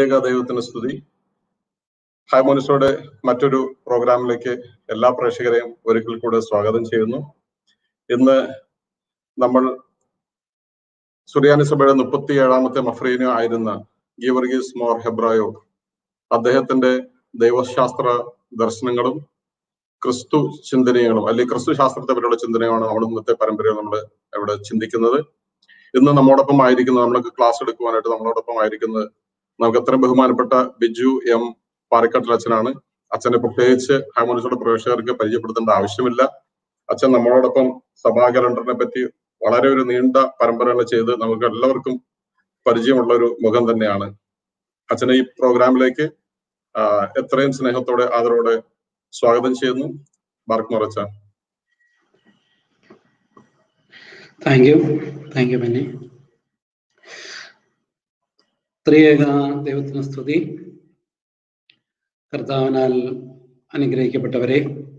ത്രിയേക ദൈവത്തിന് സ്തുതി ഹായ്മോനിസോടെ മറ്റൊരു പ്രോഗ്രാമിലേക്ക് എല്ലാ പ്രേക്ഷകരെയും ഒരിക്കൽ കൂടെ സ്വാഗതം ചെയ്യുന്നു ഇന്ന് നമ്മൾ സുറിയാനി സഭയുടെ മുപ്പത്തി ഏഴാമത്തെ മഫ്രീന ആയിരുന്ന ഗീവർഗീസ് മോർ ഹെബ്രായോ അദ്ദേഹത്തിന്റെ ദൈവശാസ്ത്ര ദർശനങ്ങളും ക്രിസ്തു ചിന്തനകളും അല്ലെങ്കിൽ ക്രിസ്തു ശാസ്ത്രത്തെ പറ്റിയുള്ള ചിന്തനയാണ് നമ്മൾ ഇന്നത്തെ പരമ്പരയിൽ നമ്മൾ ഇവിടെ ചിന്തിക്കുന്നത് ഇന്ന് നമ്മോടൊപ്പം ആയിരിക്കുന്നത് നമ്മൾക്ക് ക്ലാസ് എടുക്കുവാനായിട്ട് നമ്മളോടൊപ്പം ആയിരിക്കുന്നത് നമുക്ക് അത്രയും ബഹുമാനപ്പെട്ട ബിജു എം പാറക്കട്ടിൽ അച്ഛനാണ് അച്ഛനെ പ്രത്യേകിച്ച് ഹാമോനിസോടെ പ്രവേശകർക്ക് പരിചയപ്പെടുത്തേണ്ട ആവശ്യമില്ല അച്ഛൻ നമ്മളോടൊപ്പം സഭാ കലണ്ടറിനെ പറ്റി വളരെ ഒരു നീണ്ട പരമ്പരകൾ ചെയ്ത് നമുക്ക് എല്ലാവർക്കും പരിചയമുള്ള ഒരു മുഖം തന്നെയാണ് അച്ഛനെ ഈ പ്രോഗ്രാമിലേക്ക് എത്രയും സ്നേഹത്തോടെ ആദരവോടെ സ്വാഗതം ചെയ്യുന്നു ബാർക്ക് മൊറച്ച thank you thank you Benny ത്രിയേക ദൈവത്തിന് സ്തുതി കർത്താവിനാൽ അനുഗ്രഹിക്കപ്പെട്ടവരെ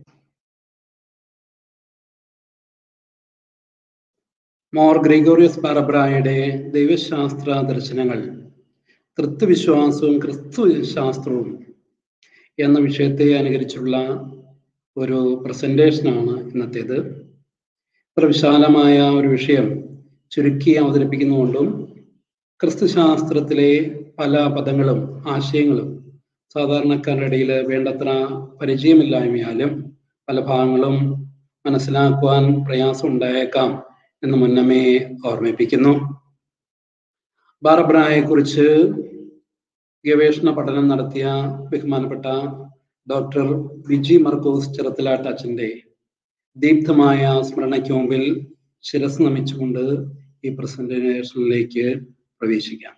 മോർ ഗ്രിഗോറിയസ് പാറബ്രായുടെ ദൈവശാസ്ത്ര ദർശനങ്ങൾ ക്രിസ്തുവിശ്വാസവും ക്രിസ്തു ശാസ്ത്രവും എന്ന വിഷയത്തെ അനുകരിച്ചുള്ള ഒരു പ്രസന്റേഷനാണ് ഇന്നത്തേത് ഇത്ര വിശാലമായ ഒരു വിഷയം ചുരുക്കി അവതരിപ്പിക്കുന്നുകൊണ്ടും ക്രിസ്തുശാസ്ത്രത്തിലെ പല പദങ്ങളും ആശയങ്ങളും സാധാരണക്കാരുടെ ഇടയിൽ വേണ്ടത്ര പരിചയമില്ലായ്മയാലും പല ഭാഗങ്ങളും മനസ്സിലാക്കുവാൻ പ്രയാസം ഉണ്ടായേക്കാം എന്ന് മുന്നമേ ഓർമ്മിപ്പിക്കുന്നു ബാർബ്രായെ കുറിച്ച് ഗവേഷണ പഠനം നടത്തിയ ബഹുമാനപ്പെട്ട ഡോക്ടർ വിജി മർക്കോസ് ചെറുത്തലാട്ട് അച്ഛൻ്റെ ദീപ്തമായ സ്മരണയ്ക്ക് മുമ്പിൽ ശിരസ് നമിച്ചുകൊണ്ട് ഈ പ്രസന്റേഷനിലേക്ക് പ്രവേശിക്കാം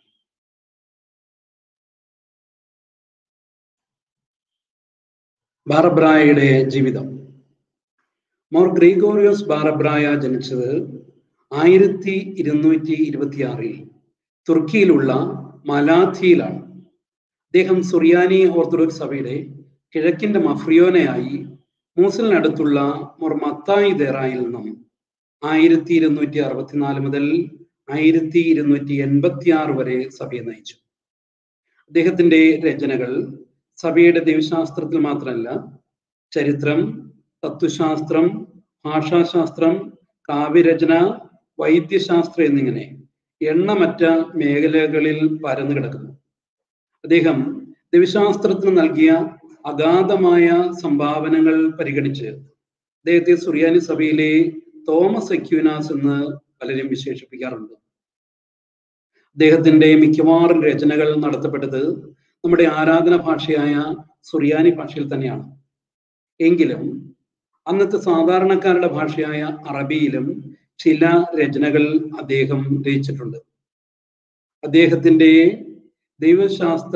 ബാറബ്രായയുടെ ജീവിതം മോർ ഗ്രിഗോറിയോസ് ബാറബ്രായ ജനിച്ചത് ആയിരത്തി ഇരുന്നൂറ്റി ഇരുപത്തിയാറിൽ തുർക്കിയിലുള്ള മലാഥിയിലാണ് അദ്ദേഹം സുറിയാനി ഓർത്തഡോക്സ് സഭയുടെ കിഴക്കിന്റെ മഫ്രിയോനയായി മൂസലിനടുത്തുള്ള മോർ മത്തായി ദേറായിൽ നിന്നും ആയിരത്തി ഇരുന്നൂറ്റി അറുപത്തിനാല് മുതൽ ആയിരത്തി ഇരുന്നൂറ്റി എൺപത്തി ആറ് വരെ സഭയെ നയിച്ചു അദ്ദേഹത്തിന്റെ രചനകൾ സഭയുടെ ദൈവശാസ്ത്രത്തിൽ മാത്രമല്ല ചരിത്രം തത്വശാസ്ത്രം ഭാഷാശാസ്ത്രം കാവ്യരചന വൈദ്യശാസ്ത്രം എന്നിങ്ങനെ എണ്ണമറ്റ മേഖലകളിൽ പരന്നു കിടക്കുന്നു അദ്ദേഹം ദൈവശാസ്ത്രത്തിന് നൽകിയ അഗാധമായ സംഭാവനകൾ പരിഗണിച്ച് അദ്ദേഹത്തെ സുറിയാനി സഭയിലെ തോമസ് അക്യൂനാസ് എന്ന് പലരും വിശേഷിപ്പിക്കാറുണ്ട് അദ്ദേഹത്തിന്റെ മിക്കവാറും രചനകൾ നടത്തപ്പെട്ടത് നമ്മുടെ ആരാധന ഭാഷയായ സുറിയാനി ഭാഷയിൽ തന്നെയാണ് എങ്കിലും അന്നത്തെ സാധാരണക്കാരുടെ ഭാഷയായ അറബിയിലും ചില രചനകൾ അദ്ദേഹം രചിച്ചിട്ടുണ്ട് അദ്ദേഹത്തിന്റെ ദൈവശാസ്ത്ര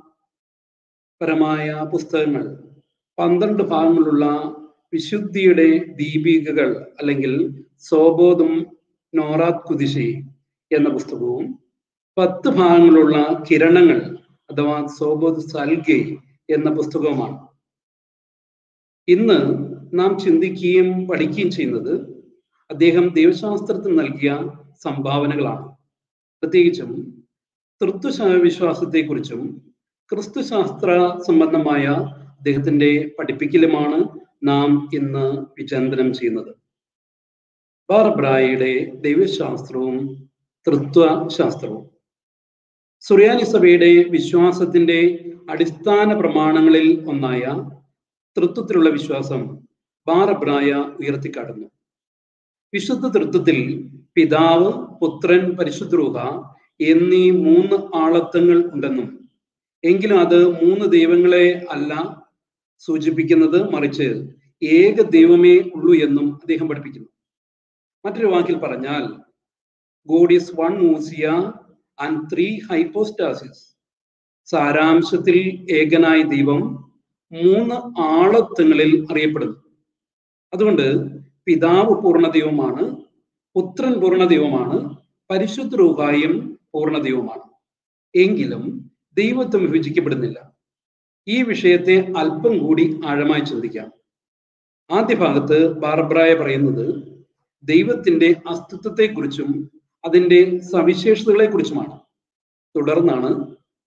പരമായ പുസ്തകങ്ങൾ പന്ത്രണ്ട് ഭാഗങ്ങളുള്ള വിശുദ്ധിയുടെ ദീപികകൾ അല്ലെങ്കിൽ സോബോധം നോറാത്ത് കുതിശി എന്ന പുസ്തകവും പത്ത് ഭാഗങ്ങളുള്ള കിരണങ്ങൾ അഥവാ സോബോധ് സൽഗെ എന്ന പുസ്തകവുമാണ് ഇന്ന് നാം ചിന്തിക്കുകയും പഠിക്കുകയും ചെയ്യുന്നത് അദ്ദേഹം ദൈവശാസ്ത്രത്തിന് നൽകിയ സംഭാവനകളാണ് പ്രത്യേകിച്ചും തൃത്വ വിശ്വാസത്തെക്കുറിച്ചും ക്രിസ്തുശാസ്ത്ര സംബന്ധമായ അദ്ദേഹത്തിന്റെ പഠിപ്പിക്കലുമാണ് നാം ഇന്ന് വിചിന്തനം ചെയ്യുന്നത് ബാർബ്രായയുടെ ദൈവശാസ്ത്രവും തൃത്വശാസ്ത്രവും സുറിയാനി സഭയുടെ വിശ്വാസത്തിന്റെ അടിസ്ഥാന പ്രമാണങ്ങളിൽ ഒന്നായ തൃത്വത്തിലുള്ള വിശ്വാസം ബാറബ്രായ ഉയർത്തിക്കാട്ടുന്നു വിശുദ്ധ തൃത്വത്തിൽ പിതാവ് പുത്രൻ പരിശുദ്രൂഹ എന്നീ മൂന്ന് ആളത്വങ്ങൾ ഉണ്ടെന്നും എങ്കിലും അത് മൂന്ന് ദൈവങ്ങളെ അല്ല സൂചിപ്പിക്കുന്നത് മറിച്ച് ഏക ദൈവമേ ഉള്ളൂ എന്നും അദ്ദേഹം പഠിപ്പിക്കുന്നു മറ്റൊരു വാക്കിൽ പറഞ്ഞാൽ ഗോഡ് ഈസ് വൺ മൂസിയ ആൻഡ് ത്രീ ഹൈപ്പോസ്റ്റാസിസ് സാരാംശത്തിൽ ഏകനായ ദൈവം മൂന്ന് ആളത്വങ്ങളിൽ അറിയപ്പെടുന്നു അതുകൊണ്ട് പിതാവ് പൂർണ്ണ ദൈവമാണ് പുത്രൻ പൂർണ്ണ ദൈവമാണ് പരിശുദ്ധ രൂപായും പൂർണ്ണ ദൈവമാണ് എങ്കിലും ദൈവത്വം വിഭജിക്കപ്പെടുന്നില്ല ഈ വിഷയത്തെ അല്പം കൂടി ആഴമായി ചിന്തിക്കാം ആദ്യ ഭാഗത്ത് ബാർബ്രായ പറയുന്നത് ദൈവത്തിന്റെ അസ്തിത്വത്തെക്കുറിച്ചും അതിന്റെ സവിശേഷതകളെ കുറിച്ചുമാണ് തുടർന്നാണ്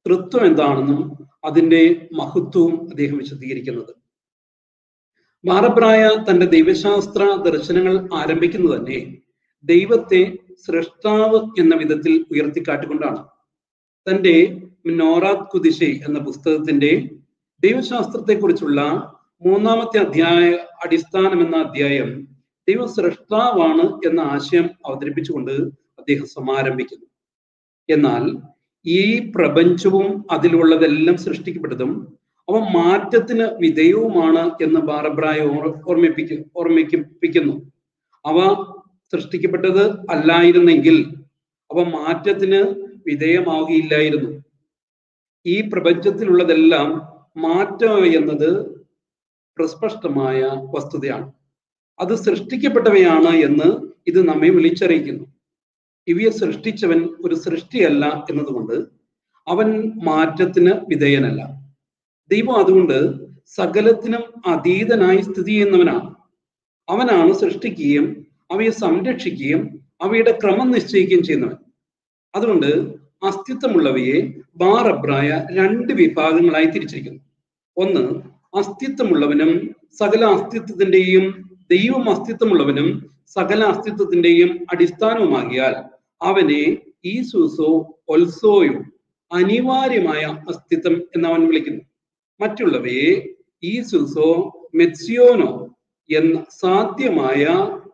തൃത്വം എന്താണെന്നും അതിന്റെ മഹത്വവും അദ്ദേഹം വിശദീകരിക്കുന്നത് മാറബ്രായ തന്റെ ദൈവശാസ്ത്ര ദർശനങ്ങൾ ആരംഭിക്കുന്നത് തന്നെ ദൈവത്തെ സൃഷ്ടാവ് എന്ന വിധത്തിൽ ഉയർത്തിക്കാട്ടിക്കൊണ്ടാണ് തന്റെ നോറാത്ത് കുദിശെ എന്ന പുസ്തകത്തിന്റെ ദൈവശാസ്ത്രത്തെക്കുറിച്ചുള്ള മൂന്നാമത്തെ അധ്യായ അടിസ്ഥാനം എന്ന അധ്യായം ദൈവം സൃഷ്ടാവാണ് എന്ന ആശയം അവതരിപ്പിച്ചുകൊണ്ട് അദ്ദേഹം സമാരംഭിക്കുന്നു എന്നാൽ ഈ പ്രപഞ്ചവും അതിലുള്ളതെല്ലാം സൃഷ്ടിക്കപ്പെട്ടതും അവ മാറ്റത്തിന് വിധേയവുമാണ് എന്ന് ബാറബ്രായ ഓർമ്മിപ്പിക്കു ഓർമ്മിപ്പിക്കുന്നു അവ സൃഷ്ടിക്കപ്പെട്ടത് അല്ലായിരുന്നെങ്കിൽ അവ മാറ്റത്തിന് വിധേയമാവുകയില്ലായിരുന്നു ഈ പ്രപഞ്ചത്തിലുള്ളതെല്ലാം മാറ്റം എന്നത് പ്രസ്പഷ്ടമായ വസ്തുതയാണ് അത് സൃഷ്ടിക്കപ്പെട്ടവയാണ് എന്ന് ഇത് നമ്മെ വിളിച്ചറിയിക്കുന്നു ഇവയെ സൃഷ്ടിച്ചവൻ ഒരു സൃഷ്ടിയല്ല എന്നതുകൊണ്ട് അവൻ മാറ്റത്തിന് വിധേയനല്ല ദൈവം അതുകൊണ്ട് സകലത്തിനും അതീതനായി സ്ഥിതി ചെയ്യുന്നവനാണ് അവനാണ് സൃഷ്ടിക്കുകയും അവയെ സംരക്ഷിക്കുകയും അവയുടെ ക്രമം നിശ്ചയിക്കുകയും ചെയ്യുന്നവൻ അതുകൊണ്ട് അസ്തിത്വമുള്ളവയെ ബാറബ്രായ രണ്ട് വിഭാഗങ്ങളായി തിരിച്ചിരിക്കുന്നു ഒന്ന് അസ്തിത്വമുള്ളവനും സകല അസ്തിത്വത്തിന്റെയും ദൈവം അസ്തിത്വമുള്ളവനും സകല അസ്തിത്വത്തിന്റെയും അടിസ്ഥാനവുമാകിയാൽ അവനെ ഈ സൂസോ ഒൽസോയോ അനിവാര്യമായ അസ്തിത്വം എന്ന് അവൻ വിളിക്കുന്നു മറ്റുള്ളവയെ ഈ സൂസോ മെത്സിയോനോ എന്ന സാധ്യമായ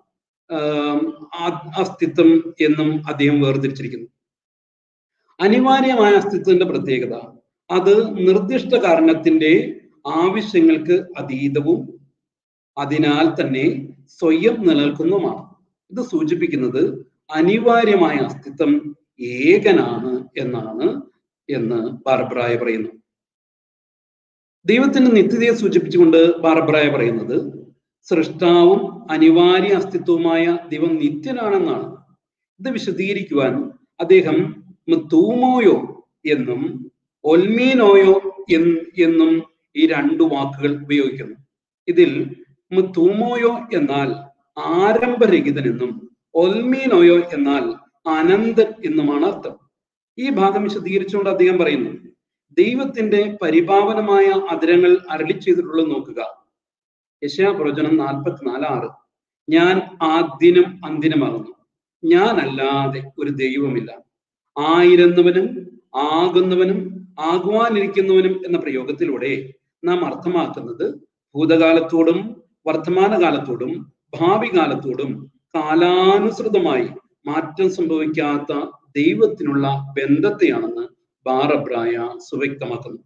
അസ്തിത്വം എന്നും അദ്ദേഹം വേർതിരിച്ചിരിക്കുന്നു അനിവാര്യമായ അസ്തിത്വത്തിന്റെ പ്രത്യേകത അത് നിർദ്ദിഷ്ട കാരണത്തിന്റെ ആവശ്യങ്ങൾക്ക് അതീതവും അതിനാൽ തന്നെ സ്വയം നിലനിൽക്കുന്നതുമാണ് ഇത് സൂചിപ്പിക്കുന്നത് അനിവാര്യമായ അസ്തിത്വം ഏകനാണ് എന്നാണ് എന്ന് ബാർബ്രായ പറയുന്നു ദൈവത്തിന്റെ നിത്യതയെ സൂചിപ്പിച്ചുകൊണ്ട് ബാർബ്രായ പറയുന്നത് സൃഷ്ടാവും അനിവാര്യ അസ്തിത്വവുമായ ദൈവം നിത്യനാണെന്നാണ് ഇത് വിശദീകരിക്കുവാൻ അദ്ദേഹം തൂമോയോ എന്നും ഒൽമീനോയോ എന്നും ഈ രണ്ടു വാക്കുകൾ ഉപയോഗിക്കുന്നു ഇതിൽ തൂമോയോ എന്നാൽ ആരംഭരഹിതനെന്നും ഒൽമീനോയോ എന്നാൽ അനന്തൻ എന്നുമാണ് അർത്ഥം ഈ ഭാഗം വിശദീകരിച്ചുകൊണ്ട് അദ്ദേഹം പറയുന്നു ദൈവത്തിന്റെ പരിപാവനമായ അതിരങ്ങൾ അരളി ചെയ്തിട്ടുള്ളത് നോക്കുക യശയാ പ്രവചനം നാൽപ്പത്തിനാല് ആറ് ഞാൻ ആദ്യനും അന്തിനുമാകുന്നു ഞാനല്ലാതെ ഒരു ദൈവമില്ല ആയിരുന്നവനും ആകുന്നവനും ആകുവാനിരിക്കുന്നവനും എന്ന പ്രയോഗത്തിലൂടെ നാം അർത്ഥമാക്കുന്നത് ഭൂതകാലത്തോടും വർത്തമാനകാലത്തോടും ഭാവി കാലത്തോടും കാലാനുസൃതമായി മാറ്റം സംഭവിക്കാത്ത ദൈവത്തിനുള്ള ബന്ധത്തെയാണെന്ന് ബാറബ്രായ സുവ്യക്തമാക്കുന്നു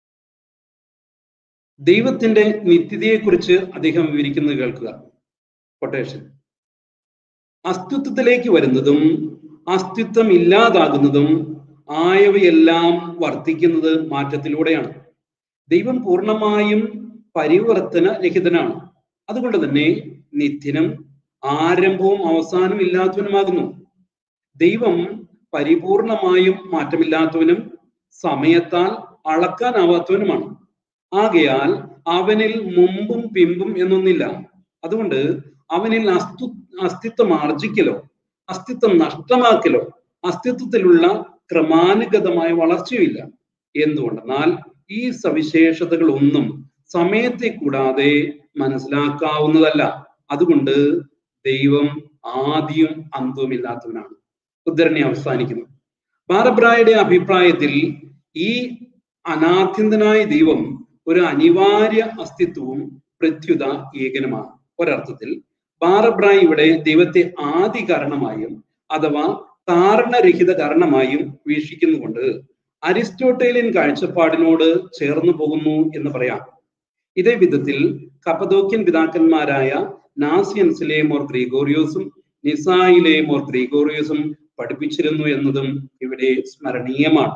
ദൈവത്തിന്റെ നിത്യതയെക്കുറിച്ച് അദ്ദേഹം വിവരിക്കുന്നത് കേൾക്കുക കൊട്ടേഷൻ അസ്തിത്വത്തിലേക്ക് വരുന്നതും അസ്തിത്വം ഇല്ലാതാകുന്നതും ആയവയെല്ലാം വർദ്ധിക്കുന്നത് മാറ്റത്തിലൂടെയാണ് ദൈവം പൂർണ്ണമായും പരിവർത്തന രഹിതനാണ് അതുകൊണ്ട് തന്നെ നിത്യനും ആരംഭവും അവസാനവും ഇല്ലാത്തവനുമാകുന്നു ദൈവം പരിപൂർണമായും മാറ്റമില്ലാത്തവനും സമയത്താൽ അളക്കാനാവാത്തവനുമാണ് ആകയാൽ അവനിൽ മുമ്പും പിമ്പും എന്നൊന്നില്ല അതുകൊണ്ട് അവനിൽ അസ്തു അസ്തിത്വം ആർജിക്കലോ അസ്തിത്വം നഷ്ടമാക്കലോ അസ്തിത്വത്തിലുള്ള ക്രമാനുഗതമായ വളർച്ചയുമില്ല എന്തുകൊണ്ടെന്നാൽ ഈ സവിശേഷതകൾ ഒന്നും സമയത്തെ കൂടാതെ മനസ്സിലാക്കാവുന്നതല്ല അതുകൊണ്ട് ദൈവം ആദ്യം അന്തവുമില്ലാത്തവനാണ് ഉദ്ധരണി അവസാനിക്കുന്നു ബാറബ്രായുടെ അഭിപ്രായത്തിൽ ഈ അനാഥ്യന്തനായ ദൈവം ഒരു അനിവാര്യ അസ്തിത്വവും പ്രത്യുത ഏകനുമാണ് ഒരർത്ഥത്തിൽ ബാറബ്രായ് ഇവിടെ ദൈവത്തെ ആദി കാരണമായും അഥവാ കാരണരഹിത കാരണമായും വീക്ഷിക്കുന്നുകൊണ്ട് അരിസ്റ്റോട്ടേലിയൻ കാഴ്ചപ്പാടിനോട് ചേർന്നു പോകുന്നു എന്ന് പറയാം ഇതേ വിധത്തിൽ കപ്പദോക്യൻ പിതാക്കന്മാരായ നാസിയൻസിലെ മോർ ഗ്രിഗോറിയോസും നിസായിലെ മോർ ഗ്രിഗോറിയോസും പഠിപ്പിച്ചിരുന്നു എന്നതും ഇവിടെ സ്മരണീയമാണ്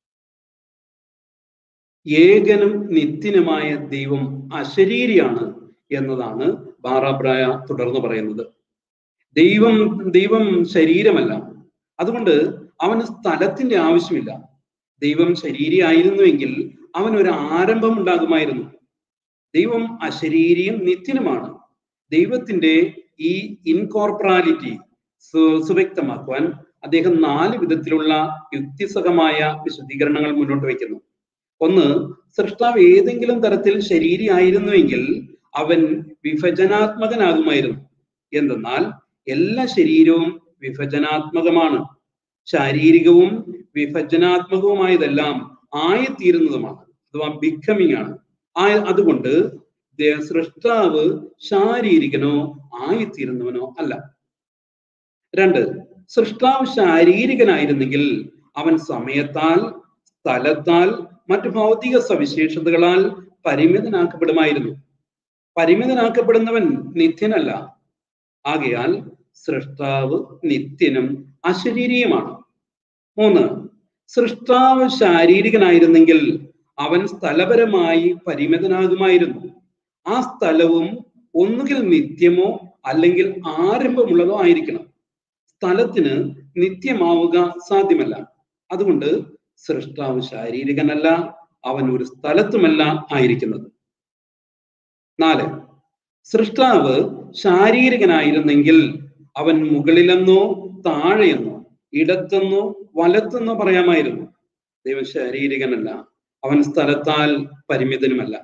ഏകനും നിത്യനുമായ ദൈവം അശരീരിയാണ് എന്നതാണ് ബാറാബ്രായ തുടർന്ന് പറയുന്നത് ദൈവം ദൈവം ശരീരമല്ല അതുകൊണ്ട് അവന് സ്ഥലത്തിന്റെ ആവശ്യമില്ല ദൈവം ശരീരി ആയിരുന്നുവെങ്കിൽ അവൻ ഒരു ആരംഭം ഉണ്ടാകുമായിരുന്നു ദൈവം അശരീരിയും നിത്യനുമാണ് ദൈവത്തിന്റെ ഈ ഇൻകോർപ്പറാലിറ്റി സുവ്യക്തമാക്കുവാൻ അദ്ദേഹം നാല് വിധത്തിലുള്ള യുക്തിസഹമായ വിശദീകരണങ്ങൾ മുന്നോട്ട് വയ്ക്കുന്നു ഒന്ന് സൃഷ്ടാവ് ഏതെങ്കിലും തരത്തിൽ ശരീരി ആയിരുന്നുവെങ്കിൽ അവൻ വിഭജനാത്മകനാകുമായിരുന്നു എന്തെന്നാൽ എല്ലാ ശരീരവും വിഭജനാത്മകമാണ് ശാരീരികവും വിഭജനാത്മകവുമായതെല്ലാം ആയിത്തീരുന്നതുമാണ് അഥവാ ബിക്കമിങ് ആണ് ആ അതുകൊണ്ട് ദേ- സൃഷ്ടാവ് ശാരീരികനോ ആയിത്തീരുന്നവനോ അല്ല രണ്ട് സൃഷ്ടാവ് ശാരീരികനായിരുന്നെങ്കിൽ അവൻ സമയത്താൽ സ്ഥലത്താൽ മറ്റു ഭൗതിക സവിശേഷതകളാൽ പരിമിതനാക്കപ്പെടുമായിരുന്നു പരിമിതനാക്കപ്പെടുന്നവൻ നിത്യനല്ല ആകയാൽ സൃഷ്ടാവ് നിത്യനും അശരീരിയുമാണ് മൂന്ന് സൃഷ്ടാവ് ശാരീരികനായിരുന്നെങ്കിൽ അവൻ സ്ഥലപരമായി പരിമിതനാകുമായിരുന്നു ആ സ്ഥലവും ഒന്നുകിൽ നിത്യമോ അല്ലെങ്കിൽ ആരംഭമുള്ളതോ ആയിരിക്കണം സ്ഥലത്തിന് നിത്യമാവുക സാധ്യമല്ല അതുകൊണ്ട് സൃഷ്ടാവ് ശാരീരികനല്ല അവൻ ഒരു സ്ഥലത്തുമല്ല ആയിരിക്കുന്നത് നാല് സൃഷ്ടാവ് ശാരീരികനായിരുന്നെങ്കിൽ അവൻ മുകളിലെന്നോ താഴെയെന്നോ ഇടത്തെന്നോ വലത്തെന്നോ പറയാമായിരുന്നു ദൈവം ശാരീരികനല്ല അവൻ സ്ഥലത്താൽ പരിമിതനുമല്ല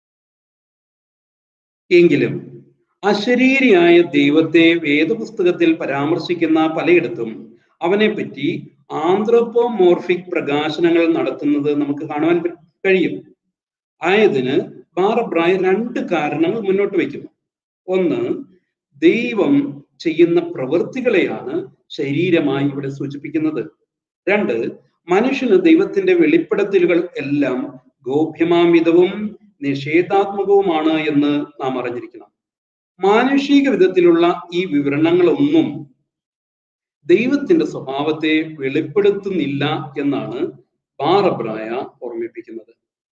എങ്കിലും അശരീരിയായ ദൈവത്തെ വേദപുസ്തകത്തിൽ പരാമർശിക്കുന്ന പലയിടത്തും അവനെ പറ്റി ആന്ത്രോപ്പോമോർഫിക് പ്രകാശനങ്ങൾ നടത്തുന്നത് നമുക്ക് കാണുവാൻ പ- കഴിയും ആയതിന് ബാറബ്രായ രണ്ട് കാരണങ്ങൾ മുന്നോട്ട് വയ്ക്കുന്നു ഒന്ന് ദൈവം ചെയ്യുന്ന പ്രവൃത്തികളെയാണ് ശരീരമായി ഇവിടെ സൂചിപ്പിക്കുന്നത് രണ്ട് മനുഷ്യന് ദൈവത്തിന്റെ വെളിപ്പെടുത്തലുകൾ എല്ലാം ഗോപ്യമാമിതവും നിഷേധാത്മകവുമാണ് എന്ന് നാം അറിഞ്ഞിരിക്കണം മാനുഷിക വിധത്തിലുള്ള ഈ വിവരണങ്ങളൊന്നും ദൈവത്തിന്റെ സ്വഭാവത്തെ വെളിപ്പെടുത്തുന്നില്ല എന്നാണ് ബാറബ്രായ ഓർമ്മിപ്പിക്കുന്നത്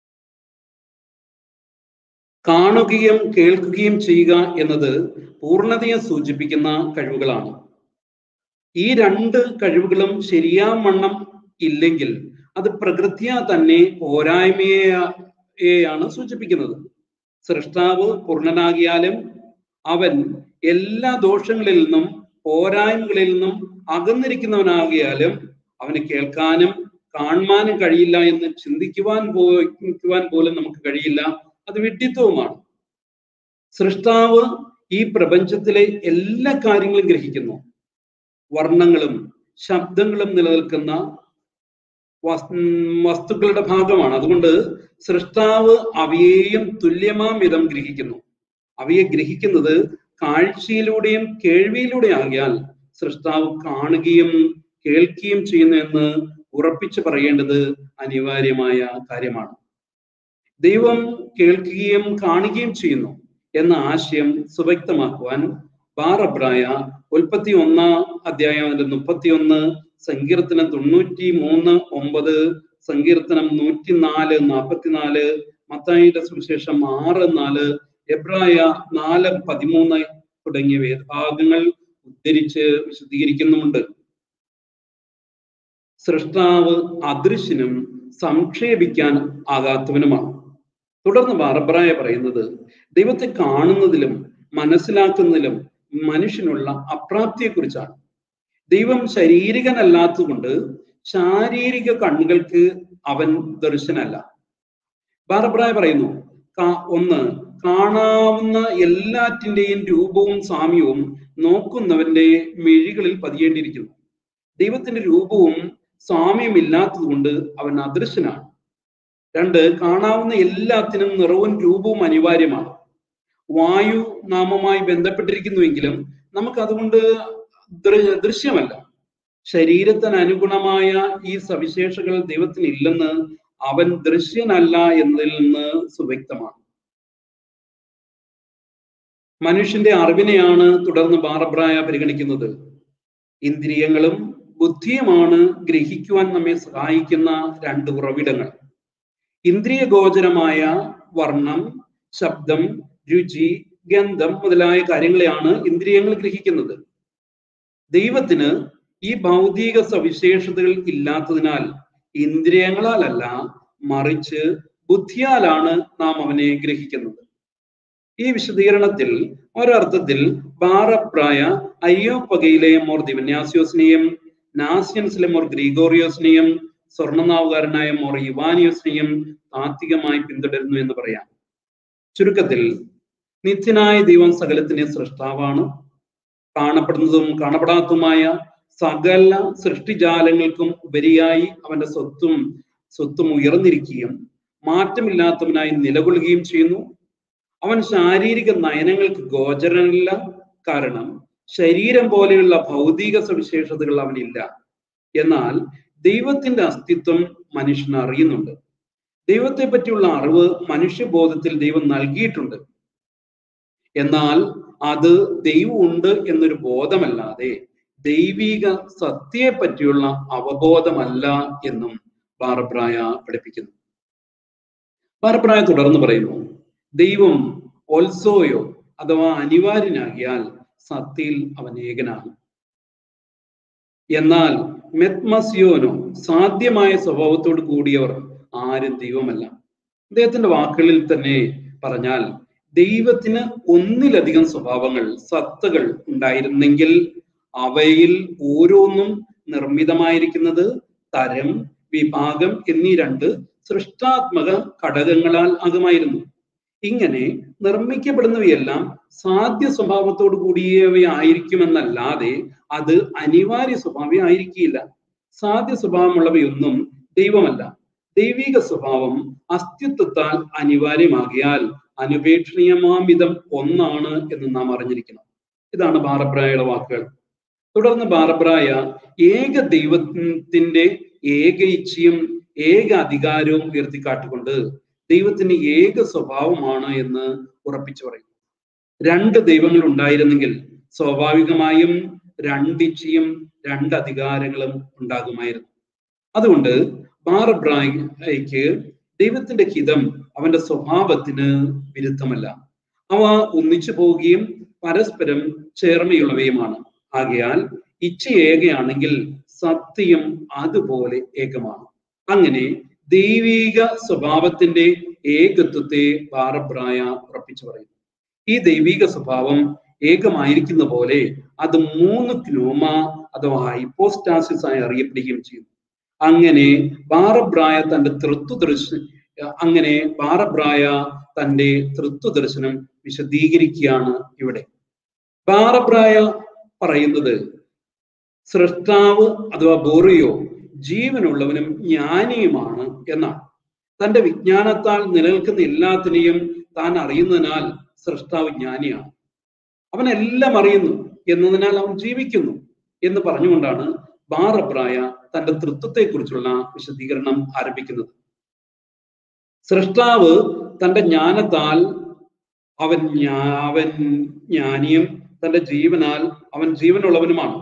കാണുകയും കേൾക്കുകയും ചെയ്യുക എന്നത് പൂർണ്ണതയെ സൂചിപ്പിക്കുന്ന കഴിവുകളാണ് ഈ രണ്ട് കഴിവുകളും ശരിയാവണ്ണം ഇല്ലെങ്കിൽ അത് പ്രകൃത്യാ തന്നെ പോരായ്മയെയാണ് സൂചിപ്പിക്കുന്നത് സൃഷ്ടാവ് പൂർണ്ണനാകിയാലും അവൻ എല്ലാ ദോഷങ്ങളിൽ നിന്നും പോരായ്മകളിൽ നിന്നും അകന്നിരിക്കുന്നവനാകിയാലും അവന് കേൾക്കാനും കാണുവാനും കഴിയില്ല എന്ന് ചിന്തിക്കുവാൻ പോയിക്കുവാൻ പോലും നമുക്ക് കഴിയില്ല അത് വിഡ്ഢിത്വവുമാണ് സൃഷ്ടാവ് ഈ പ്രപഞ്ചത്തിലെ എല്ലാ കാര്യങ്ങളും ഗ്രഹിക്കുന്നു വർണ്ണങ്ങളും ശബ്ദങ്ങളും നിലനിൽക്കുന്ന വസ്- വസ്തുക്കളുടെ ഭാഗമാണ് അതുകൊണ്ട് സൃഷ്ടാവ് അവയെയും തുല്യമാം വിധം ഗ്രഹിക്കുന്നു അവയെ ഗ്രഹിക്കുന്നത് കാഴ്ചയിലൂടെയും കേൾവിയിലൂടെ ആകിയാൽ സൃഷ്ടാവ് കാണുകയും കേൾക്കുകയും ചെയ്യുന്നു എന്ന് ഉറപ്പിച്ചു പറയേണ്ടത് അനിവാര്യമായ കാര്യമാണ് ദൈവം കേൾക്കുകയും കാണുകയും ചെയ്യുന്നു എന്ന ആശയം സുവ്യക്തമാക്കുവാൻ ബാറബ്രായ ഉൽപ്പത്തി ഒന്നാം അധ്യായം അതിന്റെ മുപ്പത്തിയൊന്ന് സങ്കീർത്തനം തൊണ്ണൂറ്റി മൂന്ന് ഒമ്പത് സങ്കീർത്തനം നൂറ്റിനാല് നാൽപ്പത്തിനാല് മത്തായിയുടെ സുവിശേഷം ആറ് നാല് എബ്രായ നാല് പതിമൂന്ന് തുടങ്ങിയ വേദഭാഗങ്ങൾ ഉദ്ധരിച്ച് വിശദീകരിക്കുന്നുമുണ്ട് സൃഷ്ടാവ് അദൃശ്യനും സംക്ഷേപിക്കാൻ ആകാത്തവനുമാണ് തുടർന്ന് ബാറബ്രായ പറയുന്നത് ദൈവത്തെ കാണുന്നതിലും മനസ്സിലാക്കുന്നതിലും മനുഷ്യനുള്ള അപ്രാപ്തിയെക്കുറിച്ചാണ് ദൈവം ശാരീരികനല്ലാത്തതുകൊണ്ട് ശാരീരിക കണ്ണുകൾക്ക് അവൻ ദർശനല്ല ബാറബ്രായ പറയുന്നു കാ- ഒന്ന് കാണാവുന്ന എല്ലാറ്റിന്റെയും രൂപവും സാമ്യവും നോക്കുന്നവന്റെ മിഴികളിൽ പതിയേണ്ടിയിരിക്കുന്നു ദൈവത്തിന്റെ രൂപവും സാമ്യമില്ലാത്തതുകൊണ്ട് അവൻ അദൃശ്യനാണ് രണ്ട് കാണാവുന്ന എല്ലാത്തിനും നിറവും രൂപവും അനിവാര്യമാണ് വായു നാമവുമായി ബന്ധപ്പെട്ടിരിക്കുന്നുവെങ്കിലും നമുക്ക് അതുകൊണ്ട് ദൃ- ദൃശ്യമല്ല ശരീരത്തിന് അനുഗുണമായ ഈ സവിശേഷകൾ ദൈവത്തിന് ഇല്ലെന്ന് അവൻ ദൃശ്യനല്ല എന്നതിൽ നിന്ന് സുവ്യക്തമാണ് മനുഷ്യന്റെ അറിവിനെയാണ് തുടർന്ന് ബാറബ്രായ പരിഗണിക്കുന്നത് ഇന്ദ്രിയങ്ങളും ബുദ്ധിയുമാണ് ഗ്രഹിക്കുവാൻ നമ്മെ സഹായിക്കുന്ന രണ്ട് ഉറവിടങ്ങൾ ഇന്ദ്രിയ ഗോചരമായ വർണ്ണം ശബ്ദം രുചി ഗന്ധം മുതലായ കാര്യങ്ങളെയാണ് ഇന്ദ്രിയങ്ങൾ ഗ്രഹിക്കുന്നത് ദൈവത്തിന് ഈ ഭൗതിക സവിശേഷതകൾ ഇല്ലാത്തതിനാൽ ഇന്ദ്രിയങ്ങളാലല്ല മറിച്ച് ബുദ്ധിയാലാണ് നാം അവനെ ഗ്രഹിക്കുന്നത് ഈ വിശദീകരണത്തിൽ ഒരർത്ഥത്തിൽ ബാറപ്രായ അയ്യോപ്പകയിലെ മോർ ദിവന്യാസ്യോസിനെയും നാസിയൻസിലെ മോർ ഗ്രിഗോറിയോസിനെയും സ്വർണ്ണനാവുകാരനായ മോർ ഇവാനിയോസിനെയും താത്വികമായി പിന്തുടരുന്നു എന്ന് പറയാം ചുരുക്കത്തിൽ നിത്യനായ ദൈവം സകലത്തിന്റെ സൃഷ്ടാവാണ് കാണപ്പെടുന്നതും കാണപ്പെടാത്തതുമായ സകല സൃഷ്ടിജാലങ്ങൾക്കും ഉപരിയായി അവന്റെ സ്വത്തും സ്വത്തും ഉയർന്നിരിക്കുകയും മാറ്റമില്ലാത്തവനായി നിലകൊള്ളുകയും ചെയ്യുന്നു അവൻ ശാരീരിക നയനങ്ങൾക്ക് ഗോചരനല്ല കാരണം ശരീരം പോലെയുള്ള ഭൗതിക സവിശേഷതകൾ അവനില്ല എന്നാൽ ദൈവത്തിന്റെ അസ്തിത്വം മനുഷ്യൻ അറിയുന്നുണ്ട് ദൈവത്തെ പറ്റിയുള്ള അറിവ് മനുഷ്യബോധത്തിൽ ദൈവം നൽകിയിട്ടുണ്ട് എന്നാൽ അത് ദൈവമുണ്ട് എന്നൊരു ബോധമല്ലാതെ ദൈവിക സത്യയെ പറ്റിയുള്ള അവബോധമല്ല എന്നും ബാർബ്രായ പഠിപ്പിക്കുന്നു ബാർബ്രായ തുടർന്ന് പറയുന്നു ദൈവം ഓൽസോയോ അഥവാ അനിവാര്യനാകിയാൽ സത്യയിൽ അവൻ ഏകനാണ് എന്നാൽ മെത്മസിയോനോ സാധ്യമായ സ്വഭാവത്തോട് കൂടിയവർ ആരും ദൈവമല്ല അദ്ദേഹത്തിന്റെ വാക്കുകളിൽ തന്നെ പറഞ്ഞാൽ ദൈവത്തിന് ഒന്നിലധികം സ്വഭാവങ്ങൾ സത്തകൾ ഉണ്ടായിരുന്നെങ്കിൽ അവയിൽ ഓരോന്നും നിർമ്മിതമായിരിക്കുന്നത് തരം വിഭാഗം എന്നീ രണ്ട് സൃഷ്ടാത്മക ഘടകങ്ങളാൽ ആകുമായിരുന്നു ഇങ്ങനെ നിർമ്മിക്കപ്പെടുന്നവയെല്ലാം സാധ്യ സ്വഭാവത്തോടു കൂടിയവയായിരിക്കുമെന്നല്ലാതെ അത് അനിവാര്യ സ്വഭാവം ആയിരിക്കില്ല സാധ്യ സ്വഭാവമുള്ളവയൊന്നും ദൈവമല്ല ദൈവിക സ്വഭാവം അസ്തിത്വത്താൽ അനിവാര്യമാകിയാൽ അനുപേക്ഷണീയമാം വിധം ഒന്നാണ് എന്ന് നാം അറിഞ്ഞിരിക്കണം ഇതാണ് ബാറബ്രായയുടെ വാക്കുകൾ തുടർന്ന് ബാറബ്രായ ഏക ദൈവത്തിന്റെ ഏക ഇച്ഛയും ഏക അധികാരവും ഉയർത്തിക്കാട്ടിക്കൊണ്ട് ദൈവത്തിന് ഏക സ്വഭാവമാണ് എന്ന് ഉറപ്പിച്ചു പറയും രണ്ട് ദൈവങ്ങൾ ഉണ്ടായിരുന്നെങ്കിൽ സ്വാഭാവികമായും രണ്ടിച്ഛയും രണ്ട് അധികാരങ്ങളും ഉണ്ടാകുമായിരുന്നു അതുകൊണ്ട് ബാറബ്രായ്ക്ക് ദൈവത്തിന്റെ ഹിതം അവന്റെ സ്വഭാവത്തിന് വിരുദ്ധമല്ല അവ ഒന്നിച്ചു പോവുകയും പരസ്പരം ചേർമയുള്ളവയുമാണ് ആകയാൽ ഇച്ഛ ഏകയാണെങ്കിൽ സത്യം അതുപോലെ ഏകമാണ് അങ്ങനെ ദൈവിക സ്വഭാവത്തിന്റെ ഏകത്വത്തെ ബാറബ്രായ ഉറപ്പിച്ചു പറയുന്നു ഈ ദൈവിക സ്വഭാവം ഏകമായിരിക്കുന്ന പോലെ അത് മൂന്ന് ക്നോമ അഥവാ ഹൈപ്പോസ്റ്റാസിസ് ആയി അറിയപ്പെടുകയും ചെയ്യുന്നു അങ്ങനെ ബാറബ്രായ തന്റെ തൃത്വ ദർശനം അങ്ങനെ ബാറബ്രായ തന്റെ തൃത്വ ദർശനം വിശദീകരിക്കുകയാണ് ഇവിടെ ബാറബ്രായ പറയുന്നത് സൃഷ്ടാവ് അഥവാ ബോറിയോ ജീവനുള്ളവനും ജ്ഞാനിയുമാണ് എന്നാണ് തന്റെ വിജ്ഞാനത്താൽ നിലനിൽക്കുന്ന എല്ലാത്തിനെയും താൻ അറിയുന്നതിനാൽ സൃഷ്ടാവ് ജ്ഞാനിയാണ് അവൻ എല്ലാം അറിയുന്നു എന്നതിനാൽ അവൻ ജീവിക്കുന്നു എന്ന് പറഞ്ഞുകൊണ്ടാണ് ബാറബ്രായ തന്റെ തൃത്വത്തെക്കുറിച്ചുള്ള വിശദീകരണം ആരംഭിക്കുന്നത് സൃഷ്ടാവ് തന്റെ ജ്ഞാനത്താൽ അവൻ അവൻ ജ്ഞാനിയും തന്റെ ജീവനാൽ അവൻ ജീവനുള്ളവനുമാണ്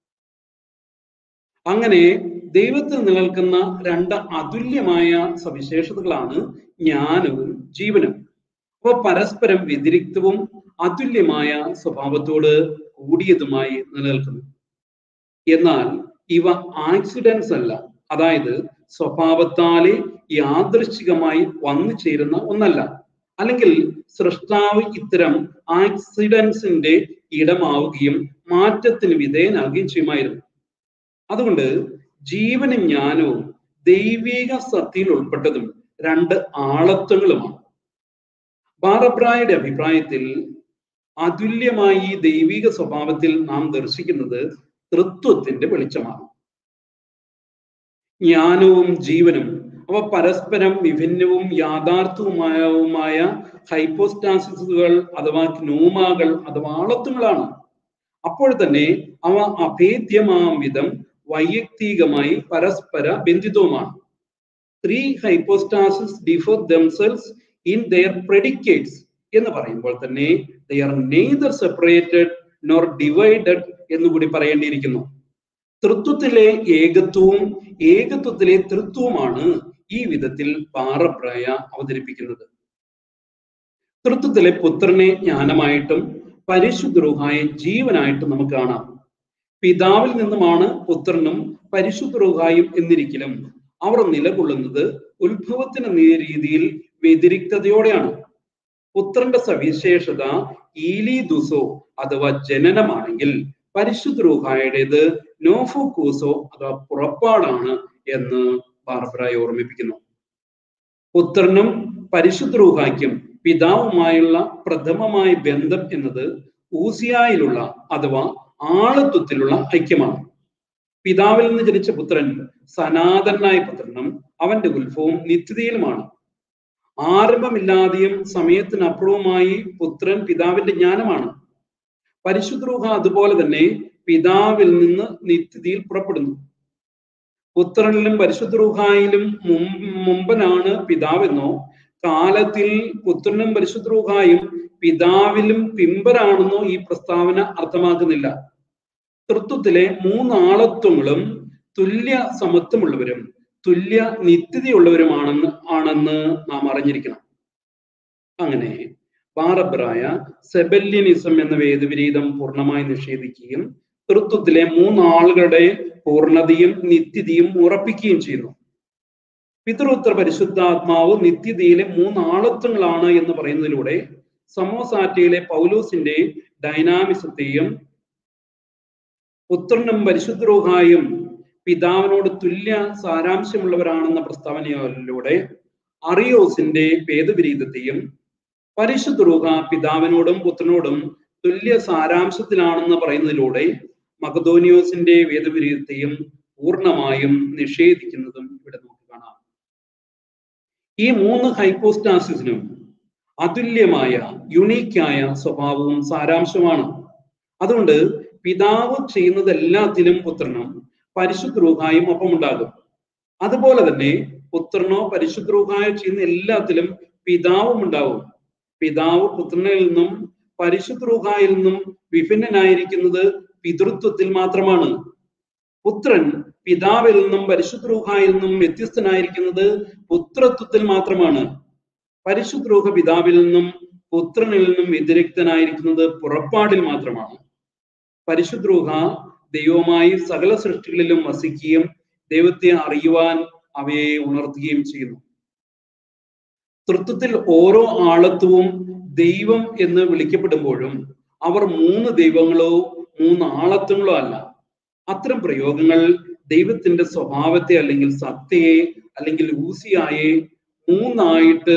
അങ്ങനെ ദൈവത്തിൽ നിലനിൽക്കുന്ന രണ്ട് അതുല്യമായ സവിശേഷതകളാണ് ജ്ഞാനവും ജീവനും അവ പരസ്പരം വ്യതിരിക്തവും അതുല്യമായ സ്വഭാവത്തോട് കൂടിയതുമായി നിലനിൽക്കുന്നു എന്നാൽ ഇവ ആക്സിഡൻസ് അല്ല അതായത് സ്വഭാവത്താലെ യാദൃശ്ചികമായി വന്നു ചേരുന്ന ഒന്നല്ല അല്ലെങ്കിൽ സൃഷ്ടാവ് ഇത്തരം ആക്സിഡൻസിന്റെ ഇടമാവുകയും മാറ്റത്തിന് വിധേയനാവുകയും ചെയ്യുമായിരുന്നു അതുകൊണ്ട് ജീവനും ജ്ഞാനവും ദൈവിക സത്യയിൽ ഉൾപ്പെട്ടതും രണ്ട് ആളത്വങ്ങളുമാണ് ബാറബ്രായുടെ അഭിപ്രായത്തിൽ അതുല്യമായി ഈ ദൈവിക സ്വഭാവത്തിൽ നാം ദർശിക്കുന്നത് തൃത്വത്തിന്റെ വെളിച്ചമാണ് ജ്ഞാനവും ജീവനും അവ പരസ്പരം വിഭിന്നവും യാഥാർത്ഥവുമായ ഹൈപ്പോസ്റ്റാസിസുകൾ അഥവാ ന്യൂമാകൾ അഥവാ ആളത്വങ്ങളാണ് അപ്പോൾ തന്നെ അവ അഭേദ്യമാം വിധം വൈയക്തികമായി പരസ്പര ബന്ധിതവുമാണ് three hypostasis differ themselves in their predicates എന്ന് പറയുമ്പോൾ തന്നെ they are neither separated nor divided എന്നുകൂടി പറയേണ്ടിയിരിക്കുന്നു തൃത്വത്തിലെ ഏകത്വവും ഏകത്വത്തിലെ തൃത്വവുമാണ് ഈ വിധത്തിൽ പാറപ്രായ അവതരിപ്പിക്കുന്നത് തൃത്വത്തിലെ പുത്രനെ ജ്ഞാനമായിട്ടും പരിശുദ്ധ ജീവനായിട്ടും നമുക്ക് കാണാം പിതാവിൽ നിന്നുമാണ് പുത്രനും പരിശുദ്ധ റുഹായും എന്നിരിക്കലും അവർ നിലകൊള്ളുന്നത് ഉത്ഭവത്തിന് രീതിയിൽ വ്യതിരിക്തതയോടെയാണ് പുത്രന്റെ സവിശേഷത ഈലി ദുസോ അഥവാ ജനനമാണെങ്കിൽ പരിശുദ്ധ റൂഹായുടേത് നോഫോക്കൂസോ അഥവാ പുറപ്പാടാണ് എന്ന് ബാർബറായി ഓർമ്മിപ്പിക്കുന്നു പുത്രനും പരിശുദ്ധ റൂഹായ്ക്കും പിതാവുമായുള്ള പ്രഥമമായ ബന്ധം എന്നത് ഊസിയായിലുള്ള അഥവാ ആളത്വത്തിലുള്ള ഐക്യമാണ് പിതാവിൽ നിന്ന് ജനിച്ച പുത്രൻ സനാതനായ പുത്രനും അവന്റെ ഉത്ഭവം നിത്യതയിലുമാണ് ആരംഭമില്ലാതെയും സമയത്തിനപ്പുറവുമായി പുത്രൻ പിതാവിന്റെ ജ്ഞാനമാണ് പരിശുദ്ധ റൂഹ അതുപോലെ തന്നെ പിതാവിൽ നിന്ന് നിത്യതയിൽ പുറപ്പെടുന്നു പുത്രനിലും പരിശുദ്ധ റൂഹായിലും മുമ്പനാണ് പിതാവെന്നോ കാലത്തിൽ പുത്രനും പരിശുദ്ധ റൂഹായും പിതാവിലും പിമ്പരാണെന്നോ ഈ പ്രസ്താവന അർത്ഥമാക്കുന്നില്ല തൃത്വത്തിലെ മൂന്നാളത്വങ്ങളും തുല്യ സമത്വമുള്ളവരും തുല്യ നിത്യതയുള്ളവരുമാണെന്ന് ആണെന്ന് നാം അറിഞ്ഞിരിക്കണം അങ്ങനെ ബാറബ്രായ സെബല്യനിസം എന്ന വേദവിരീതം പൂർണ്ണമായി നിഷേധിക്കുകയും തൃത്വത്തിലെ മൂന്നാളുകളുടെ പൂർണ്ണതയും നിത്യതയും ഉറപ്പിക്കുകയും ചെയ്യുന്നു പിതൃത്വ പരിശുദ്ധാത്മാവ് നിത്യതയിലെ മൂന്നാളത്വങ്ങളാണ് എന്ന് പറയുന്നതിലൂടെ സമോസാറ്റയിലെ പൗലോസിന്റെ ഡൈനാമിസത്തെയും പുത്രനും പരിശുദ്ധരൂഹായും പിതാവിനോട് തുല്യ സാരാംശമുള്ളവരാണെന്ന പ്രസ്താവനയിലൂടെ അറിയോസിന്റെ ഭേദവിരീതത്തെയും പരിശുദ്ധ റൂഹ പിതാവിനോടും പുത്രനോടും തുല്യ സാരാംശത്തിലാണെന്ന് പറയുന്നതിലൂടെ മകദോനിയോസിന്റെ വേദവിരീതത്തെയും പൂർണ്ണമായും നിഷേധിക്കുന്നതും ഇവിടെ നമുക്ക് കാണാം ഈ മൂന്ന് ഹൈപ്പോസ്റ്റാസിസിനും അതുല്യമായ യുണീക്കായ സ്വഭാവവും സാരാംശമാണ് അതുകൊണ്ട് പിതാവ് ചെയ്യുന്നത് എല്ലാത്തിലും പുത്രനും പരിശുദ്ധ റൂഹായും ഒപ്പമുണ്ടാകും അതുപോലെ തന്നെ പുത്രനോ പരിശുദ്ധ റൂഹായോ ചെയ്യുന്ന എല്ലാത്തിലും പിതാവും ഉണ്ടാവും പിതാവ് പുത്രനിൽ നിന്നും പരിശുദ്ധ റൂഹായിൽ നിന്നും വിഭിന്നനായിരിക്കുന്നത് പിതൃത്വത്തിൽ മാത്രമാണ് പുത്രൻ പിതാവിൽ നിന്നും പരിശുദ്ധ റൂഹായിൽ നിന്നും വ്യത്യസ്തനായിരിക്കുന്നത് പുത്രത്വത്തിൽ മാത്രമാണ് പരിശുദ്ധ റൂഹ പിതാവിൽ നിന്നും പുത്രനിൽ നിന്നും വ്യതിരിക്തനായിരിക്കുന്നത് പുറപ്പാടിൽ മാത്രമാണ് പരിശുദ്ധ റൂഹ ദൈവമായി സകല സൃഷ്ടികളിലും വസിക്കുകയും ദൈവത്തെ അറിയുവാൻ അവയെ ഉണർത്തുകയും ചെയ്യുന്നു തൃത്വത്തിൽ ഓരോ ആളത്വവും ദൈവം എന്ന് വിളിക്കപ്പെടുമ്പോഴും അവർ മൂന്ന് ദൈവങ്ങളോ മൂന്ന് ആളത്വങ്ങളോ അല്ല അത്തരം പ്രയോഗങ്ങൾ ദൈവത്തിന്റെ സ്വഭാവത്തെ അല്ലെങ്കിൽ സത്യയെ അല്ലെങ്കിൽ ഊസിയായെ മൂന്നായിട്ട്